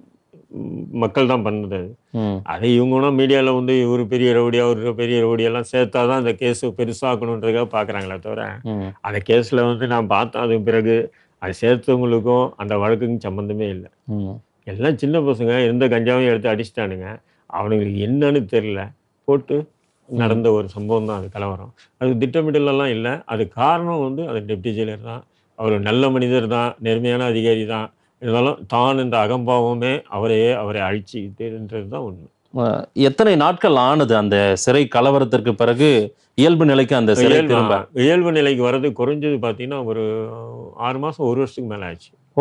ம், மக்கள் தான் பண்ணது அது ம். அதை இவங்கன்னா மீடியாவில் வந்து இவர் பெரிய ரவுடி அவர் பெரிய ரவுடி எல்லாம் சேர்த்தா தான் அந்த கேஸ் பெருசாக்கணுன்றதுக்காக பார்க்குறாங்களே தவிர ம். அந்த கேஸில் வந்து நான் பார்த்தேன் அதுக்கு பிறகு அது சேர்த்தவங்களுக்கும் அந்த வழக்குக்கும் சம்மந்தமே இல்லை ம். எல்லாம் சின்ன பசங்க எந்த கஞ்சாவையும் எடுத்து அடிச்சிட்டானுங்க அவனுங்களுக்கு என்னன்னு தெரில போட்டு நடந்த ஒரு சம்பவம் தான் அது கலவரம் அது திட்டமிடலெல்லாம் இல்லை அது காரணம் வந்து அது டெப்டி ஜெயிலர் தான் அவர் நல்ல மனிதர் தான் நேர்மையான அதிகாரி தான் இருந்தாலும் தான் என்ற அகம்பாவமே அவரையே அவரை அழிச்சுக்கிட்டுன்றது தான் உண்மை அஹ், எத்தனை நாட்கள் ஆனது அந்த சிறை கலவரத்திற்கு பிறகு இயல்பு நிலைக்கு அந்த சிறை இயல்பு திரும்ப இயல்பு நிலைக்கு வர்றது குறைஞ்சது பார்த்தீங்கன்னா ஒரு ஆறு மாதம் ஒரு வருஷத்துக்கு மேலே ஆச்சு ஓ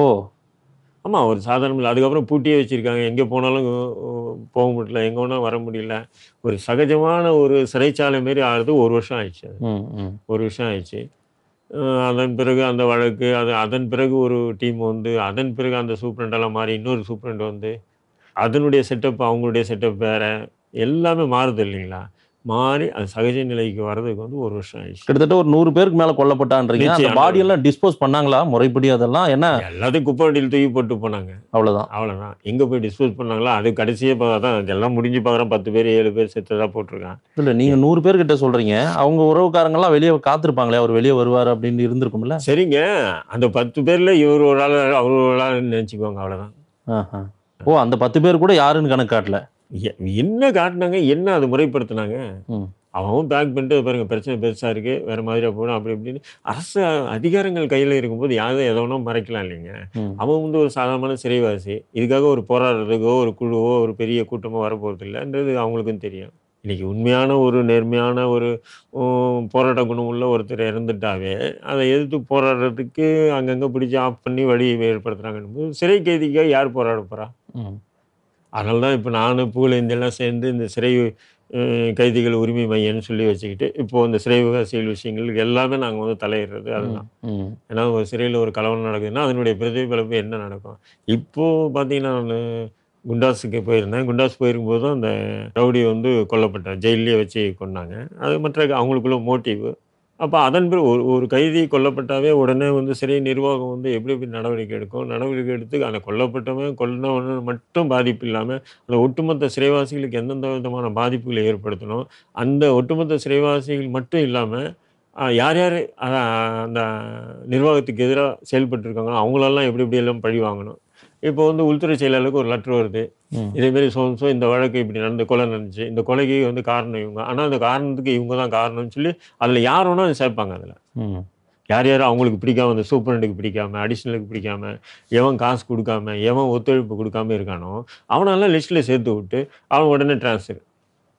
ஆமாம் ஒரு சாதாரண இல்லை அதுக்கப்புறம் பூட்டியே வச்சுருக்காங்க எங்கே போனாலும் அஹ், போக முடியல எங்கே வேணாலும் வர முடியல ஒரு சகஜமான ஒரு சிறைச்சாலை மாரி ஆகிறது ஒரு வருஷம் ஆயிடுச்சு அது ம். ம். ஒரு வருஷம் ஆயிடுச்சு அஹ், அதன் பிறகு அந்த வழக்கு அது அதன் பிறகு ஒரு டீம் வந்து அதன் பிறகு அந்த சூப்பரண்டெல்லாம் மாறி இன்னொரு சூப்பரண்ட் வந்து அதனுடைய செட்டப் அவங்களுடைய செட்டப் வேறு எல்லாமே மாறுது இல்லைங்களா மாறி அது சகஜ நிலைக்கு வர்றதுக்கு வந்து ஒரு வருஷம் ஆயிடுச்சு கிட்டத்தட்ட ஒரு நூறு பேருக்கு மேல கொல்லப்பட்டான்றீங்க அந்த நிச்சயம். பாடி எல்லாம் டிஸ்போஸ் பண்ணாங்களா முறைப்படி அதெல்லாம் என்ன எல்லாத்தையும் குப்பை வண்டியில் தூக்கி போட்டு போனாங்க அவ்வளவுதான் அவ்வளோதான் எங்கே போய் டிஸ்போஸ் பண்ணாங்களோ அது கடைசியே பார்த்தா தான் எல்லாம் முடிஞ்சு பார்க்குறேன் பத்து பேர் ஏழு பேர் செத்ததாக போட்டிருக்கான் இல்ல நீங்க நூறு பேர் கிட்ட சொல்றீங்க அவங்க உறவுக்காரங்க எல்லாம் வெளியே காத்திருப்பாங்களே அவர் வெளியே வருவார் அப்படின்னு இருந்திருக்கும்ல சரிங்க அந்த பத்து பேரில் இவர் ஒரு ஆள் அவர் ஒரு ஆள் நினச்சிக்குவாங்க அவ்வளோதான் ஆஹா. ஓ அந்த பத்து பேர் கூட யாருன்னு கணக்கு காட்டல எ- என்ன காட்டினாங்க என்ன அது முறைப்படுத்தினாங்க ம். அவன் பேக் பண்ணிட்டு பாருங்க பிரச்சனை பெருசாக இருக்குது வேறு மாதிரியா போகணும் அப்படி இப்படின்னு அரசு அதிகாரங்கள் கையில் இருக்கும்போது யாரும் எதை வேணா மறைக்கலாம் இல்லைங்க ம். அவன் வந்து ஒரு சாதாரணமான சிறைவாசி இதுக்காக ஒரு போராடுறதுக்கோ ஒரு குழுவோ ஒரு பெரிய கூட்டமோ வரப்போகிறது இல்லைன்றது அவங்களுக்கும் தெரியும் இன்னைக்கு உண்மையான ஒரு நேர்மையான ஒரு உம், போராட்ட குணம் உள்ள ஒருத்தர் இறந்துட்டாவே அதை எதிர்த்து போராடுறதுக்கு அங்கங்கே பிடிச்சி ஆஃப் பண்ணி வழி ஏற்படுத்துகிறாங்க சிறை கைதிக்காக யார் போராட போகிறா ம். அதனால தான் இப்போ நான் புகழேந்தெல்லாம் சேர்ந்து இந்த சிறை அஹ், கைதிகள் உரிமை மையம்னு சொல்லி வச்சுக்கிட்டு இப்போ இந்த சிறை விவகாசிகள் விஷயங்களுக்கு எல்லாமே நாங்கள் வந்து தலையிடுறது அதுதான் ம். ஏன்னா ஒரு சிறையில் ஒரு கலவரம் நடக்குதுன்னா அதனுடைய பிரதிபலிப்பு என்ன நடக்கும் இப்போது பார்த்தீங்கன்னா நான் குண்டாஸுக்கு போயிருந்தேன் குண்டாஸ் போயிருக்கும்போது தான் அந்த ரவுடி வந்து கொல்லப்பட்டார் ஜெயிலே வச்சு கொண்டாங்க அது மற்ற அவங்களுக்குள்ள மோட்டிவ் அப்போ அதன் பிறகு ஒரு ஒரு கைதி கொல்லப்பட்டாவே உடனே வந்து சிறை நிர்வாகம் வந்து எப்படி எப்படி நடவடிக்கை எடுக்கும் நடவடிக்கை எடுத்து அந்த கொல்லப்பட்டவன் கொல்லவன் மட்டும் பாதிப்பு இல்லாமல் அந்த ஒட்டுமொத்த சிறைவாசிகளுக்கு எந்தெந்த விதமான பாதிப்புகளை ஏற்படுத்தணும் அந்த ஒட்டுமொத்த சிறைவாசிகள் மட்டும் இல்லாமல் யார் யார் அந்த நிர்வாகத்துக்கு எதிராக செயல்பட்டுருக்காங்களோ அவங்களெல்லாம் எப்படி எப்படி எல்லாம் பழி வாங்கணும் இப்போ வந்து உள்துறை செயலாளருக்கு ஒரு லெட்டர் வருது ம். இதேமாரி சோ சோ இந்த வழக்கு இப்படி நடந்த கொலை நடந்துச்சு இந்த கொலைக்கு வந்து காரணம் இவங்க ஆனால் அந்த காரணத்துக்கு இவங்க தான் காரணம்னு சொல்லி அதில் யார் வேணால் அதை சேர்ப்பாங்க அதில் ம். யார் யார் அவங்களுக்கு பிடிக்காம அந்த சூப்பரண்டுக்கு பிடிக்காம அடிஷ்னலுக்கு பிடிக்காம எவன் காசு கொடுக்காம எவன் ஒத்துழைப்பு கொடுக்காம இருக்கானோ அவனெல்லாம் லிஸ்ட்டில் சேர்த்து விட்டு அவன் உடனே ட்ரான்ஸ்ஃபர்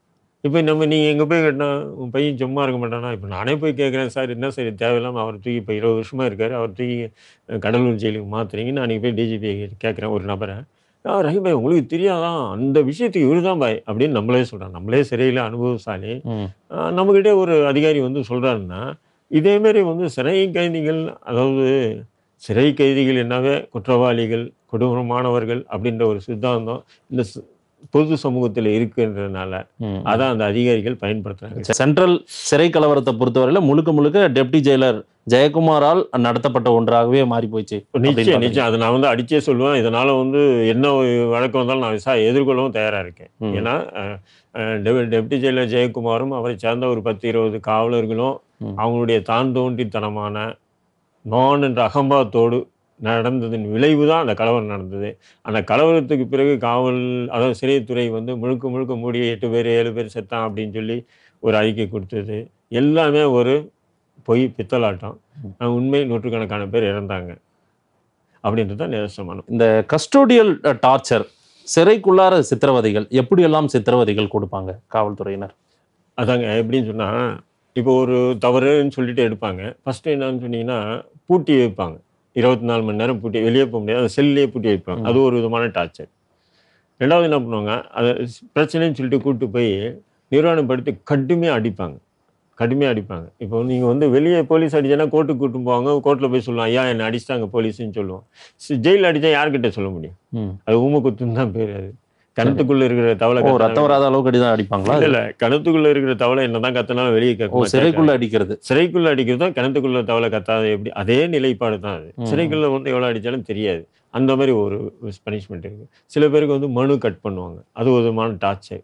இப்போ நம்ம நீங்கள் எங்கே போய் கேட்டா உன் பையன் சும்மா இருக்க மாட்டானா இப்போ நானே போய் கேட்குறேன் சார் என்ன சார் இது தேவையில்லாமல் அவர் தூக்கி இப்போ இருபது வருஷமா இருக்காரு அவர் தூக்கி அஹ், கடலூர் ஜெயிலுக்கு மாத்துறீங்க நான் போய் டிஜிபி கேட்குறேன் ஒரு நபரை ஆ ரஹீம் பாய் உங்களுக்கு தெரியாதான் அந்த விஷயத்துக்கு இவரு தான் பாய் அப்படின்னு நம்மளே சொல்கிறோம் நம்மளே சிறையில் அனுபவசாலி ம். ஆஹ் நம்மகிட்ட ஒரு அதிகாரி வந்து சொல்கிறாருன்னா இதேமாரி வந்து சிறை கைதிகள் அதாவது சிறை கைதிகள் என்னவே குற்றவாளிகள் கொடூரமானவர்கள் அப்படின்ற ஒரு சித்தாந்தம் இந்த ச- பொது சமூகத்தில் இருக்குன்றதுனால ம். அதான் அந்த அதிகாரிகள் பயன்படுத்துறாங்க சென்ட்ரல் சிறை கலவரத்தை பொறுத்தவரையில முழுக்க முழுக்க டெப்டி ஜெயிலர் ஜெயக்குமாரால் நடத்தப்பட்ட ஒன்றாகவே மாறி போச்சு அப்படின்னு நிச்சயம் பாக்குறீங்க. நிச்சயம் அதை நான் வந்து அடிச்சே சொல்லுவேன் இதனால வந்து என்ன ஒரு வழக்கம் வந்தாலும் நான் விசா எதிர்கொள்ளவும் தயாரா இருக்கேன் ம். ஏன்னா அஹ், அஹ், டெபு- டெப்டி ஜெயிலர் ஜெயக்குமாரும் அவரை சேர்ந்த ஒரு பத்து இருபது காவலர்களும் ம். அவங்களுடைய தான் தோன்றித்தனமான நான் என்ற அகம்பாத்தோடு நடந்ததின் விளைவு தான் அந்த கலவரம் நடந்தது அந்த கலவரத்துக்கு பிறகு காவல் அதாவது சிறைத்துறை வந்து முழுக்க முழுக்க மூடி எட்டு பேர் ஏழு பேர் செத்தான் அப்படின்னு சொல்லி ஒரு அறிக்கை கொடுத்தது எல்லாமே ஒரு பொய் பித்தலாட்டம் அஹ் உண்மை நூற்றுக்கணக்கான பேர் இறந்தாங்க அப்படின்றது தான் நிதர்சனமான இந்த கஸ்டோடியல் டார்ச்சர் சிறைக்குள்ளார சித்திரவதைகள் எப்படியெல்லாம் சித்திரவதைகள் கொடுப்பாங்க காவல்துறையினர் அதாங்க எப்படின்னு சொன்னால் இப்போ ஒரு தவறுன்னு சொல்லிட்டு எடுப்பாங்க ஃபஸ்ட்டு என்னன்னு சொன்னீங்கன்னா பூட்டி வைப்பாங்க இருபத்தி நாலு மணி நேரம் பூட்டி வெளியே போக முடியாது அந்த செல்லையே பூட்டி வைப்பாங்க அது ஒரு விதமான டார்ச்சர் ரெண்டாவது என்ன பண்ணுவாங்க அதை பிரச்சனைன்னு சொல்லிட்டு கூப்பிட்டு போய் நிர்வாணப்படுத்தி கடுமையாக அடிப்பாங்க கடுமையாக அடிப்பாங்க இப்போ நீங்கள் வந்து வெளியே போலீஸ் அடிச்சேன்னா கோர்ட்டுக்கு கூட்டு போவாங்க கோர்ட்டில் போய் சொல்லுவாங்க ஐயா என்னை அடிச்சிட்டாங்க போலீஸ்னு சொல்லுவோம் ஜெயிலில் அடித்தா யார்கிட்ட சொல்ல முடியும் ம். அது ஊமக்குத்துன்னு தான் பேர் அது கிணத்துக்குள்ளே இருக்கிற தவளை ஓ கத்துனா- ரத்தம் வராத அளவுக்கு அடிதான் அடிப்பாங்களா இல்ல இல்ல கிணத்துக்குள்ள இருக்கிற தவளை என்னதான் கத்தினாலும் வெளியே ஓ கேட்க சிறைக்குள்ள அடிக்கிறது சிறைக்குள்ள அடிக்கிறதும் கிணத்துக்குள்ள தவளை கத்தாத எப்படி அதே நிலைப்பாடு தான் அது ம். சிறைக்குள்ள வந்து எவ்வளவு அடிச்சாலும் தெரியாது அந்த மாதிரி ஒரு பனிஷ்மெண்ட் இருக்கு சில பேருக்கு வந்து மனு கட் பண்ணுவாங்க அது ஒரு விதமான டார்ச்சர்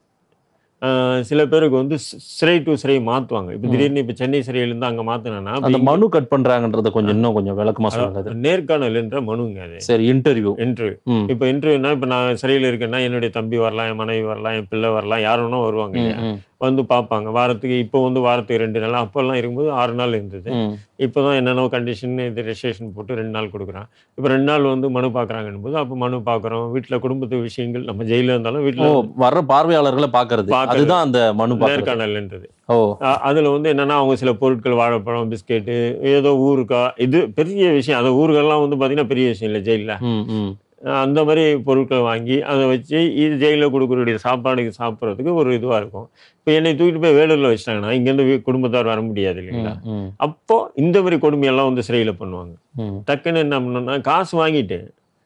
சில பேருக்கு வந்து சி- சிறை டு சிறை மாத்துவாங்க இப்போ திடீர்னு இப்போ சென்னை சிறையிலேருந்து அங்கே மாத்தினா அந்த மனு கட் பண்றாங்கன்றத கொஞ்சம் இன்னும் கொஞ்சம் விளக்கமா சொல்லுங்க அது. நேர்காணல் என்ற மனுங்க அது சரி இன்டர்வியூ இன்டர்வியூ ம் இப்போ இன்டர்வியூனா இப்போ நான் சிறையில் இருக்கேன்னா என்னுடைய தம்பி வரலாம் என் மனைவி வரலாம் என் பிள்ளை வரலாம் யார் வேணா வருவாங்க இல்லையா ம், வந்து பார்ப்பாங்க வாரத்துக்கு இப்போ வந்து வாரத்துக்கு ரெண்டு நாள் அப்போல்லாம் இருக்கும்போது ஆறு நாள் இருந்தது ம். இப்போ தான் என்னென்ன கண்டிஷன் இது ரெஜிஸ்ட்ரேஷன் போட்டு ரெண்டு நாள் கொடுக்குறான் இப்போ ரெண்டு நாள் வந்து மனு பார்க்குறாங்கன்னு போது அப்போ மனு பார்க்குறோம் வீட்டில் குடும்பத்து விஷயங்கள் நம்ம ஜெயிலில் இருந்தாலும் ஓ வீட்டில் வர்ற பார்வையாளர்களை பாக்குறது பார்க்கறது. அதுதான் அந்த மனு பாக்குறது நேர்காணல்ன்றது ஓ அதில் வந்து என்னென்னா அவங்க சில பொருட்கள் வாழைப்பழம் பிஸ்கெட்டு ஏதோ ஊறுகாய் இது பெரிய விஷயம் அந்த ஊறுகாய்லாம் வந்து பார்த்தீங்கன்னா பெரிய விஷயம் இல்லை ஜெயிலில் ம் ம் அந்த மாதிரி பொருட்கள் வாங்கி அதை வச்சு இது ஜெயிலில் கொடுக்கக்கூடிய சாப்பாடுக்கு சாப்பிட்றதுக்கு ஒரு இதுவாக இருக்கும் இப்போ என்னை தூக்கிட்டு போய் வேலூரில் வச்சிட்டாங்கன்னா இங்கேருந்து வீ- குடும்பத்தார் வர முடியாது இல்லைங்களா ம், ம், அப்போ இந்த மாதிரி கொடுமையெல்லாம் வந்து சிறையில் பண்ணுவாங்க ம். டக்குன்னு என்ன பண்ணணும்னா காசு வாங்கிட்டு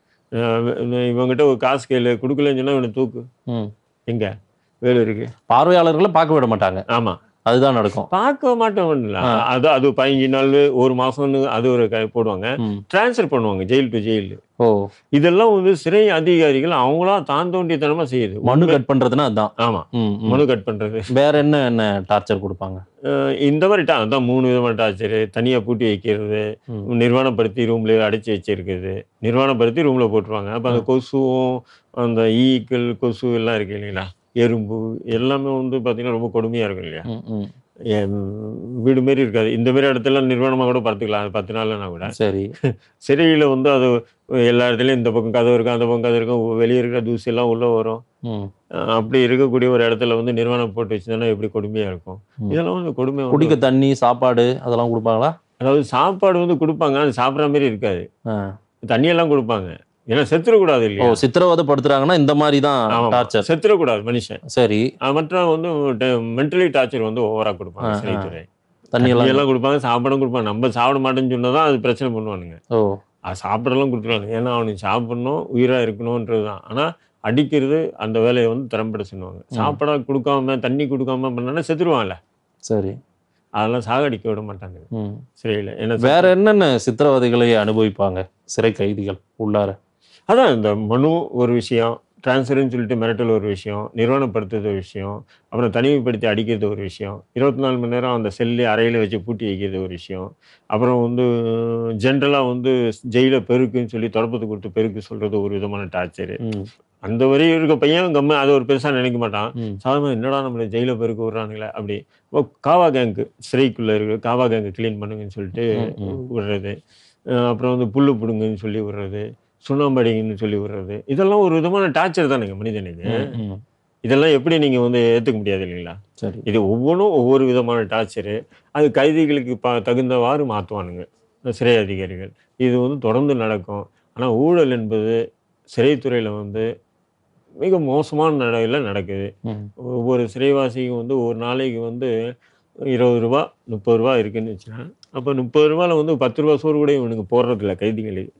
அஹ் இவங்ககிட்ட ஒரு காசு கேளு கொடுக்கலன்னு சொன்னா இவனை தூக்கு ம். எங்க வேலூருக்கு பார்வையாளர்களை பார்க்க விட மாட்டாங்க ஆமா அதுதான் நடக்கும் பார்க்க மாட்டோம் ஆ. அது அது பதினஞ்சு நாள் ஒரு மாசம்னு அது ஒரு க- போடுவாங்க ம். டிரான்ஸ்ஃபர் பண்ணுவாங்க ஜெயில் டு ஜெயில் ஓ இதெல்லாம் வந்து சிறை அதிகாரிகள் அவங்களா தான் தோண்டித்தனமா செய்யுது மனு கட் பண்றதுன்னா அதான் ஆமா ம், ம். மனு கட் பண்றது வேற என்ன என்ன டார்ச்சர் கொடுப்பாங்க அஹ் இந்த மாதிரி டா- அதான் மூணு விதமான டார்ச்சர் தனியா பூட்டி வைக்கிறது ம். நிர்வாணப்படுத்தி ரூம்ல அடைச்சி வச்சிருக்குது நிர்வாணப்படுத்தி ரூம்ல போட்டுருவாங்க அப்ப அந்த கொசுவும் அந்த ஈக்கள் கொசு எல்லாம் இருக்கு இல்லைங்களா எறும்பு எல்லாமே வந்து பாத்தீங்கன்னா ரொம்ப கொடுமையா இருக்கும் இல்லையா ம், ம். என் வீடு மாரி இருக்காது இந்த மாதிரி இடத்துல நிர்வாணமா கூட படுத்துக்கலாம் அது பத்து நாள்லனா கூட சரி சிறையில வந்து அது எல்லா இடத்துலயும் இந்த பக்கம் கதவு இருக்கும் அந்த பக்கம் கதவு இருக்கும் வெளியே இருக்கிற தூசி எல்லாம் உள்ள வரும் ம். அஹ் அப்படி இருக்கக்கூடிய ஒரு இடத்துல வந்து நிர்வாணம் போட்டு வச்சிருந்தா எப்படி கொடுமையா இருக்கும் ம். இதெல்லாம் வந்து கொடுமை வந்து- குடிக்க தண்ணி சாப்பாடு அதெல்லாம் கொடுப்பாங்களா அதாவது சாப்பாடு வந்து கொடுப்பாங்க அது சாப்பிட்ற மாதிரி இருக்காது ஆ. தண்ணியெல்லாம் கொடுப்பாங்க ஏன்னா செத்துடக்கூடாது ஓ இல்லையா சித்திரவதைப்படுத்துறாங்கன்னா இந்த மாதிரி தான் ஆமா. டார்ச்சர் செத்துடக்கூடாது மனுஷன் சரி அஹ் மற்ற வந்து மென்டலி டார்ச்சர் வந்து ஓவரா கொடுப்பாங்க ஆ, ஆ. சிறைத்துறை தண்ணி எல்லாம் எல்லாம் கொடுப்பாங்க சாப்பாடும் கொடுப்பாங்க நம்ம சாப்பிட மாட்டேன்னு சொன்னா தான் அது பிரச்சனை பண்ணுவானுங்க ஓ அது சாப்பிடலாம் கொடுத்துருவாங்க ஏன்னா அவனுக்கு சாப்பிடணும் உயிரா இருக்கணும்ன்றது தான் ஆனா அடிக்கிறது அந்த வேலையை வந்து திறம்பட சொல்லுவாங்க சாப்பிட கொடுக்காம தண்ணி கொடுக்காம பண்ணா செத்துருவாங்கல்ல சரி அதெல்லாம் சாகடிக்க விட மாட்டாங்க ம். சிறையில் ஏன்னா வேற என்னென்ன சித்திரவதைகளை அனுபவிப்பாங்க சிறை கைதிகள் உள்ளார அதான் இந்த மனு ஒரு விஷயம் டிரான்ஸ்ஃபர்னு சொல்லிட்டு மிரட்டல் ஒரு விஷயம் நிறுவனப்படுத்துறது ஒரு விஷயம் அப்புறம் தனிமைப்படுத்தி அடிக்கிறது ஒரு விஷயம் இருபத்தி நாலு மணி நேரம் அந்த செல்லு அறையில் வச்சு பூட்டி வைக்கிறது ஒரு விஷயம் அப்புறம் வந்து ஜென்ரலாக வந்து ஜெயில பெருக்குன்னு சொல்லி தொடப்பத்து கொடுத்து பெருக்கு சொல்கிறது ஒரு விதமான டார்ச்சரு ம். அந்த வரையும் இருக்க பையன் கம்ம அதை ஒரு பெருசாக நினைக்க மாட்டான் ம். சாதாரண என்னடா நம்மளை ஜெயில பெருக்கு விடுறானுங்களே அப்படி இப்போ காவா கேங்கு சிறைக்குள்ளே இருக்கிற காவா கேங்கு க்ளீன் பண்ணுங்கன்னு சொல்லிட்டு ம், ம். விடுறது அஹ் அப்புறம் வந்து புல்லு பிடுங்கன்னு சொல்லி விடுறது சுண்ணாம்படிங்கன்னு சொல்லி விடுறது இதெல்லாம் ஒரு விதமான டார்ச்சர் தானுங்க மனிதனுக்கு ம், ம். இதெல்லாம் எப்படி நீங்கள் வந்து ஏற்றுக்க முடியாது இல்லைங்களா சரி இது ஒவ்வொன்றும் ஒவ்வொரு விதமான டார்ச்சரு அது கைதிகளுக்கு ப தகுந்தவாறு மாற்றுவானுங்க சிறை அதிகாரிகள் இது வந்து தொடர்ந்து நடக்கும் ஆனால் ஊழல் என்பது சிறைத்துறையில் வந்து மிக மோசமான நிலையில் நடக்குது ம். ஒவ்வொரு சிறைவாசிக்கும் வந்து ஒரு நாளைக்கு வந்து இருபது ரூபா முப்பது ரூபா இருக்குன்னு வச்சுன்னா அப்போ முப்பது ரூபாவில் வந்து பத்து ரூபா சோறு கூட இவனுக்கு போடுறதில்ல கைதிகளுக்கு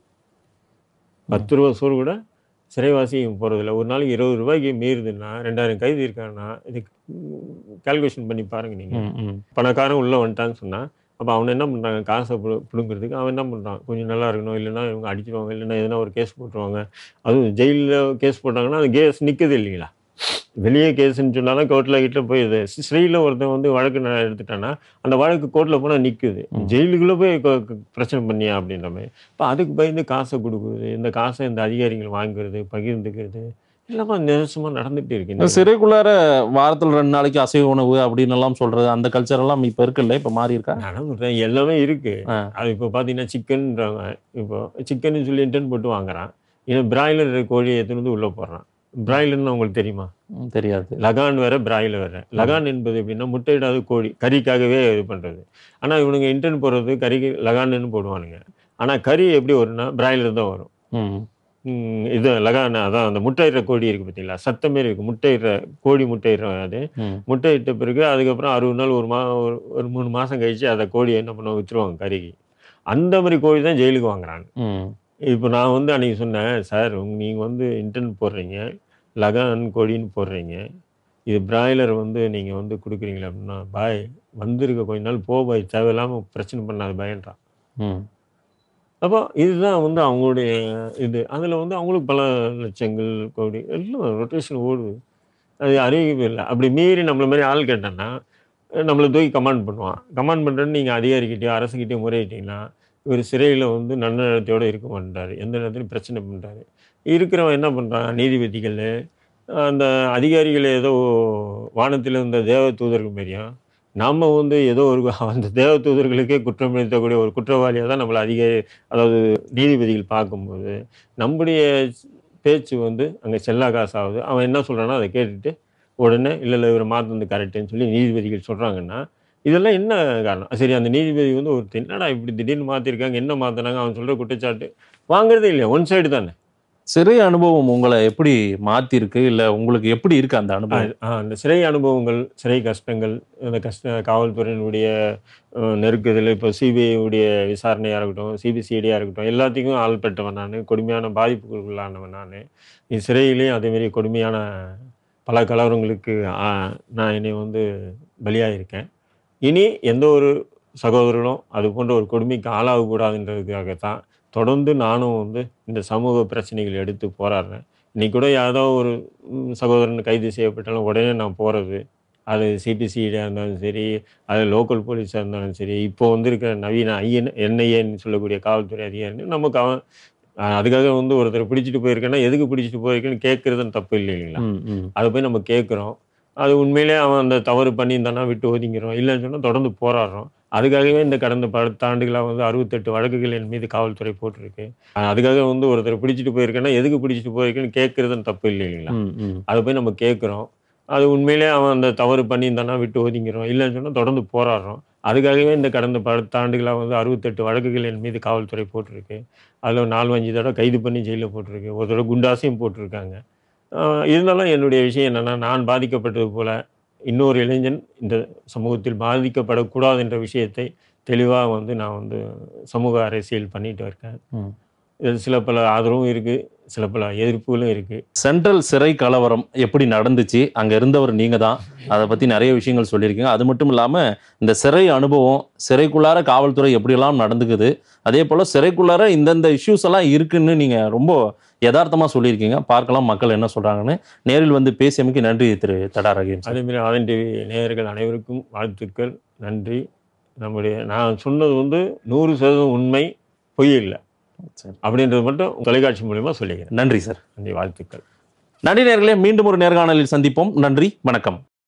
பத்து ரூபா சோறு கூட சிறைவாசி இவன் போடுறதில்ல ஒரு நாளைக்கு இருபது ரூபாய்க்கு மீறுதுன்னா ரெண்டாயிரம் கைதி இருக்கான்னா இது கால்குலேஷன் பண்ணி பாருங்க நீங்கள் ம், ம். பணக்காரன் உள்ளே வந்துட்டான்னு சொன்னால் அப்போ அவன் என்ன பண்ணுறாங்க காசை பு பிடுங்கிறதுக்கு அவன் என்ன பண்ணுறான் கொஞ்சம் நல்லா இருக்கணும் இல்லைன்னா இவங்க அடிச்சிடுவாங்க இல்லைன்னா எதனா ஒரு கேஸ் போட்டுருவாங்க அதுவும் ஜெயிலில் கேஸ் போட்டாங்கன்னா அது கேஸ் நிற்குது இல்லைங்களா வெளியே கேஸ்ன்னு சொன்னாலும் கோர்ட்டில் கிட்ட போயிடுது சிறையில் ஒருத்தன் வந்து வழக்கு ந- எடுத்துட்டான்னா அந்த வழக்கு கோர்ட்டில் போனால் நிற்குது ம். ஜெயிலுக்குள்ளே போய் கொ- கொ- பிரச்சனை பண்ணியா அப்படின்ற மாதிரி இப்போ அதுக்கு பயந்து காசை கொடுக்குறது இந்த காசை இந்த அதிகாரிகள் வாங்குறது பகிர்ந்துக்கிறது எல்லாமே நெசமாக நடந்துகிட்டு இருக்கு இந்த சிறைக்குள்ளார வாரத்துல ரெண்டு நாளைக்கு அசைவ உணவு அப்படின்னு எல்லாம் சொல்றது அந்த கல்ச்சர் எல்லாம் இப்ப இருக்குல்ல இப்ப மாறி இருக்கா நடந்துட்டேன் எல்லாமே இருக்கு ஆ. அது இப்போ பார்த்தீங்கன்னா சிக்கன்ன்றாங்க இப்போ சிக்கன் சொல்லி இன்டர்ன் போட்டு வாங்குறான் இவன் பிராய்லர் கோழியை எடுத்துன்னு வந்து உள்ளே போடுறான் பிராய்லர்னு உங்களுக்கு தெரியுமா ம், தெரியாது லகான் வேற பிராய்லர் வேற லகான் என்பது எப்படின்னா முட்டையிடாத கோழி கறிக்காகவே இது பண்ணுறது ஆனால் இவனுங்க இன்டர்ன் போடுறது கறிக்கு லகான்னு போடுவானுங்க ஆனால் கறி எப்படி வரும்னா பிராய்லர் தான் வரும் ம், ம், இது லகான் அதான் அந்த முட்டையிடுற கோழி இருக்கு பார்த்தீங்களா சத்தமே இருக்கு முட்டையிடுற கோழி முட்டையிடுற அது ம், முட்டையிட்ட பிறகு அதுக்கப்புறம் அறுபது நாள் ஒரு மா ஒரு ஒரு மூணு மாதம் கழிச்சு அதை கோழியை என்ன பண்ணுவாங்க விற்றுருவாங்க கறிக்கு அந்த மாதிரி கோழி தான் ஜெயிலுக்கு வாங்குறாங்க ம், இப்போ நான் வந்து அன்றைக்கி சொன்னேன் சார் நீங்கள் வந்து இன்டர்ன் போடுறீங்க லகான் கோழின்னு போடுறீங்க இது பிராய்லர் வந்து நீங்கள் வந்து கொடுக்குறீங்களா அப்படின்னா பாய் வந்திருக்க கொஞ்ச நாள் போ பாய் தேவையில்லாமல் பிரச்சனை பண்ணாத பயன்றான் ம். அப்போ இதுதான் வந்து அவங்களுடைய இது அதில் வந்து அவங்களுக்கு பல லட்சங்கள் கோடி எல்லாம் ரொட்டேஷன் ஓடுது அது அறிவிப்பு இல்லை அப்படி மீறி நம்மள மாதிரி ஆள் கேட்டோன்னா நம்மளை தூக்கி கமாண்ட் பண்ணுவான் கமாண்ட் பண்ணுறேன்னு நீங்கள் அதிகாரிக்கிட்டயோ அரசுக்கிட்டயோ முறையிட்டீங்கன்னா இவர் சிறையில் வந்து நன்னடத்தையோடு இருக்க மாட்டார் எந்த நேரத்திலும் பிரச்சனை பண்ணுறாரு இருக்கிறவன் என்ன பண்ணுறான் நீதிபதிகள் அந்த அதிகாரிகள் ஏதோ வானத்தில் இருந்த தேவ தூதர்கள் மாரியும் நாம் வந்து ஏதோ ஒரு அந்த தேவ தூதர்களுக்கே குற்றம் இழைத்தக்கூடிய ஒரு குற்றவாளியாக தான் நம்மளை அதிக அதாவது நீதிபதிகள் பார்க்கும்போது நம்முடைய பேச்சு வந்து அங்கே செல்லா காசாகுது அவன் என்ன சொல்கிறானோ அதை கேட்டுட்டு உடனே இல்லை இல்லை இவரை மாற்றினது கரெக்டுன்னு சொல்லி நீதிபதிகள் சொல்கிறாங்கன்னா இதெல்லாம் என்ன காரணம் சரி அந்த நீதிபதி வந்து ஒரு என்னடா இப்படி திடீர்னு மாற்றிருக்காங்க என்ன மாற்றினாங்க அவன் சொல்கிற குற்றச்சாட்டு வாங்குறதே இல்லையா ஒன் சைடு தானே சிறை அனுபவம் உங்களை எப்படி மாத்திருக்கு இல்ல உங்களுக்கு எப்படி இருக்கு அந்த அனுபவம் ஆ, ஆ, அந்த சிறை அனுபவங்கள் சிறை கஷ்டங்கள் இந்த கஷ்ட காவல்துறையினுடைய அஹ், நெருக்குதல் இப்போ சிபிஐ உடைய விசாரணையாக இருக்கட்டும் சிபிசிஐடியாக இருக்கட்டும் எல்லாத்துக்கும் ஆள்பட்டவன் நான் கொடுமையான பாதிப்புக்குள்ளானவன் நான் இது சிறையிலையும் அதேமாரி கொடுமையான பல கலவரங்களுக்கு ஆ, நான் என்னை வந்து பலியாயிருக்கேன் இனி எந்த ஒரு சகோதரனும் அது போன்ற ஒரு கொடுமைக்கு ஆளாகக்கூடாதுன்றதுக்காகத்தான் தொடர்ந்து நானும் வந்து இந்த சமூக பிரச்சனைகள் எடுத்து போராடுறேன் இன்னைக்கு கூட யாரோ ஒரு ம், சகோதரன் கைது செய்யப்பட்டாலும் உடனே நான் போகிறது அது சிபிசிஐடியாக இருந்தாலும் சரி அது லோக்கல் போலீஸாக இருந்தாலும் சரி இப்போ வந்திருக்கிற நவீன ஐஎன் என்ஐஏன்னு சொல்லக்கூடிய காவல்துறை அதிகாரி நமக்கு அவன் அஹ், அதுக்காக வந்து ஒருத்தர் பிடிச்சிட்டு போயிருக்கேன்னா எதுக்கு பிடிச்சிட்டு போயிருக்கேன்னு கேட்குறதுன்னு தப்பு இல்லை இல்லைங்களா ம், ம். அதை போய் நம்ம கேட்குறோம் அது உண்மையிலே அவன் அந்த தவறு பண்ணியிருந்தானா விட்டு ஒதுங்கிறோம் இல்லைன்னு சொன்னால் தொடர்ந்து போராடுறோம் அதுக்காகவே இந்த கடந்த பத்து ஆண்டுகளாக வந்து அறுபத்தெட்டு வழக்குகள் என் மீது காவல்துறை போட்டிருக்கு அஹ் அதுக்காக வந்து ஒருத்தர் பிடிச்சிட்டு போயிருக்கேன்னா எதுக்கு பிடிச்சிட்டு போயிருக்கேன்னு கேட்குறதுன்னு தப்பு இல்லை இல்லைங்களா ம், ம். அதை போய் நம்ம கேட்குறோம் அது உண்மையிலே அவன் அந்த தவறு பண்ணியிருந்தானா விட்டு ஒதுங்கிறோம் இல்லைன்னு சொன்னால் தொடர்ந்து போராடுறோம் அதுக்காகவே இந்த கடந்த பத்து ஆண்டுகளாக வந்து அறுபத்தெட்டு வழக்குகள் என் மீது காவல்துறை போட்டிருக்கு அதில் நாலு அஞ்சு தடவை கைது பண்ணி ஜெயிலில் போட்டிருக்கு ஒரு தடவை குண்டாசையும் போட்டிருக்காங்க ஆஹ் இருந்தாலும் என்னுடைய விஷயம் என்னென்னா நான் பாதிக்கப்பட்டது போல இன்னொரு இளைஞன் இந்த சமூகத்தில் பாதிக்கப்படக்கூடாது என்ற விஷயத்தை தெளிவாக வந்து நான் வந்து சமூக அரசியல் பண்ணிட்டு இருக்கேன் ம். இது சில பல ஆதரவும் இருக்குது சில பல எதிர்ப்புகளும் இருக்குது சென்ட்ரல் சிறை கலவரம் எப்படி நடந்துச்சு அங்க இருந்தவர் நீங்க தான் அதை பத்தி நிறைய விஷயங்கள் சொல்லியிருக்கீங்க அது மட்டும் இல்லாம இந்த சிறை அனுபவம் சிறைக்குள்ளார காவல்துறை எப்படியெல்லாம் நடந்துக்குது அதே போல சிறைக்குள்ளார இந்தந்த இஷ்யூஸ் எல்லாம் இருக்குன்னு நீங்க ரொம்ப யதார்த்தமா சொல்லியிருக்கீங்க பார்க்கலாம் மக்கள் என்ன சொல்றாங்கன்னு நேரில் வந்து பேசியமைக்கு நன்றி திரு தடா ரஹீம் சார். அதேமாரி ஆதன் டிவி நேயர்கள் அனைவருக்கும் வாழ்த்துக்கள் நன்றி நம்முடைய நான் சொன்னது வந்து நூறு சதவீதம் உண்மை பொய் இல்லை சரி. அப்படின்றது மட்டும் தொலைக்காட்சி மூலியமா சொல்லிக்கிறேன் நன்றி சார் நன்றி வாழ்த்துக்கள் நன்றி நேர்களே மீண்டும் ஒரு நேர்காணலில் சந்திப்போம் நன்றி வணக்கம்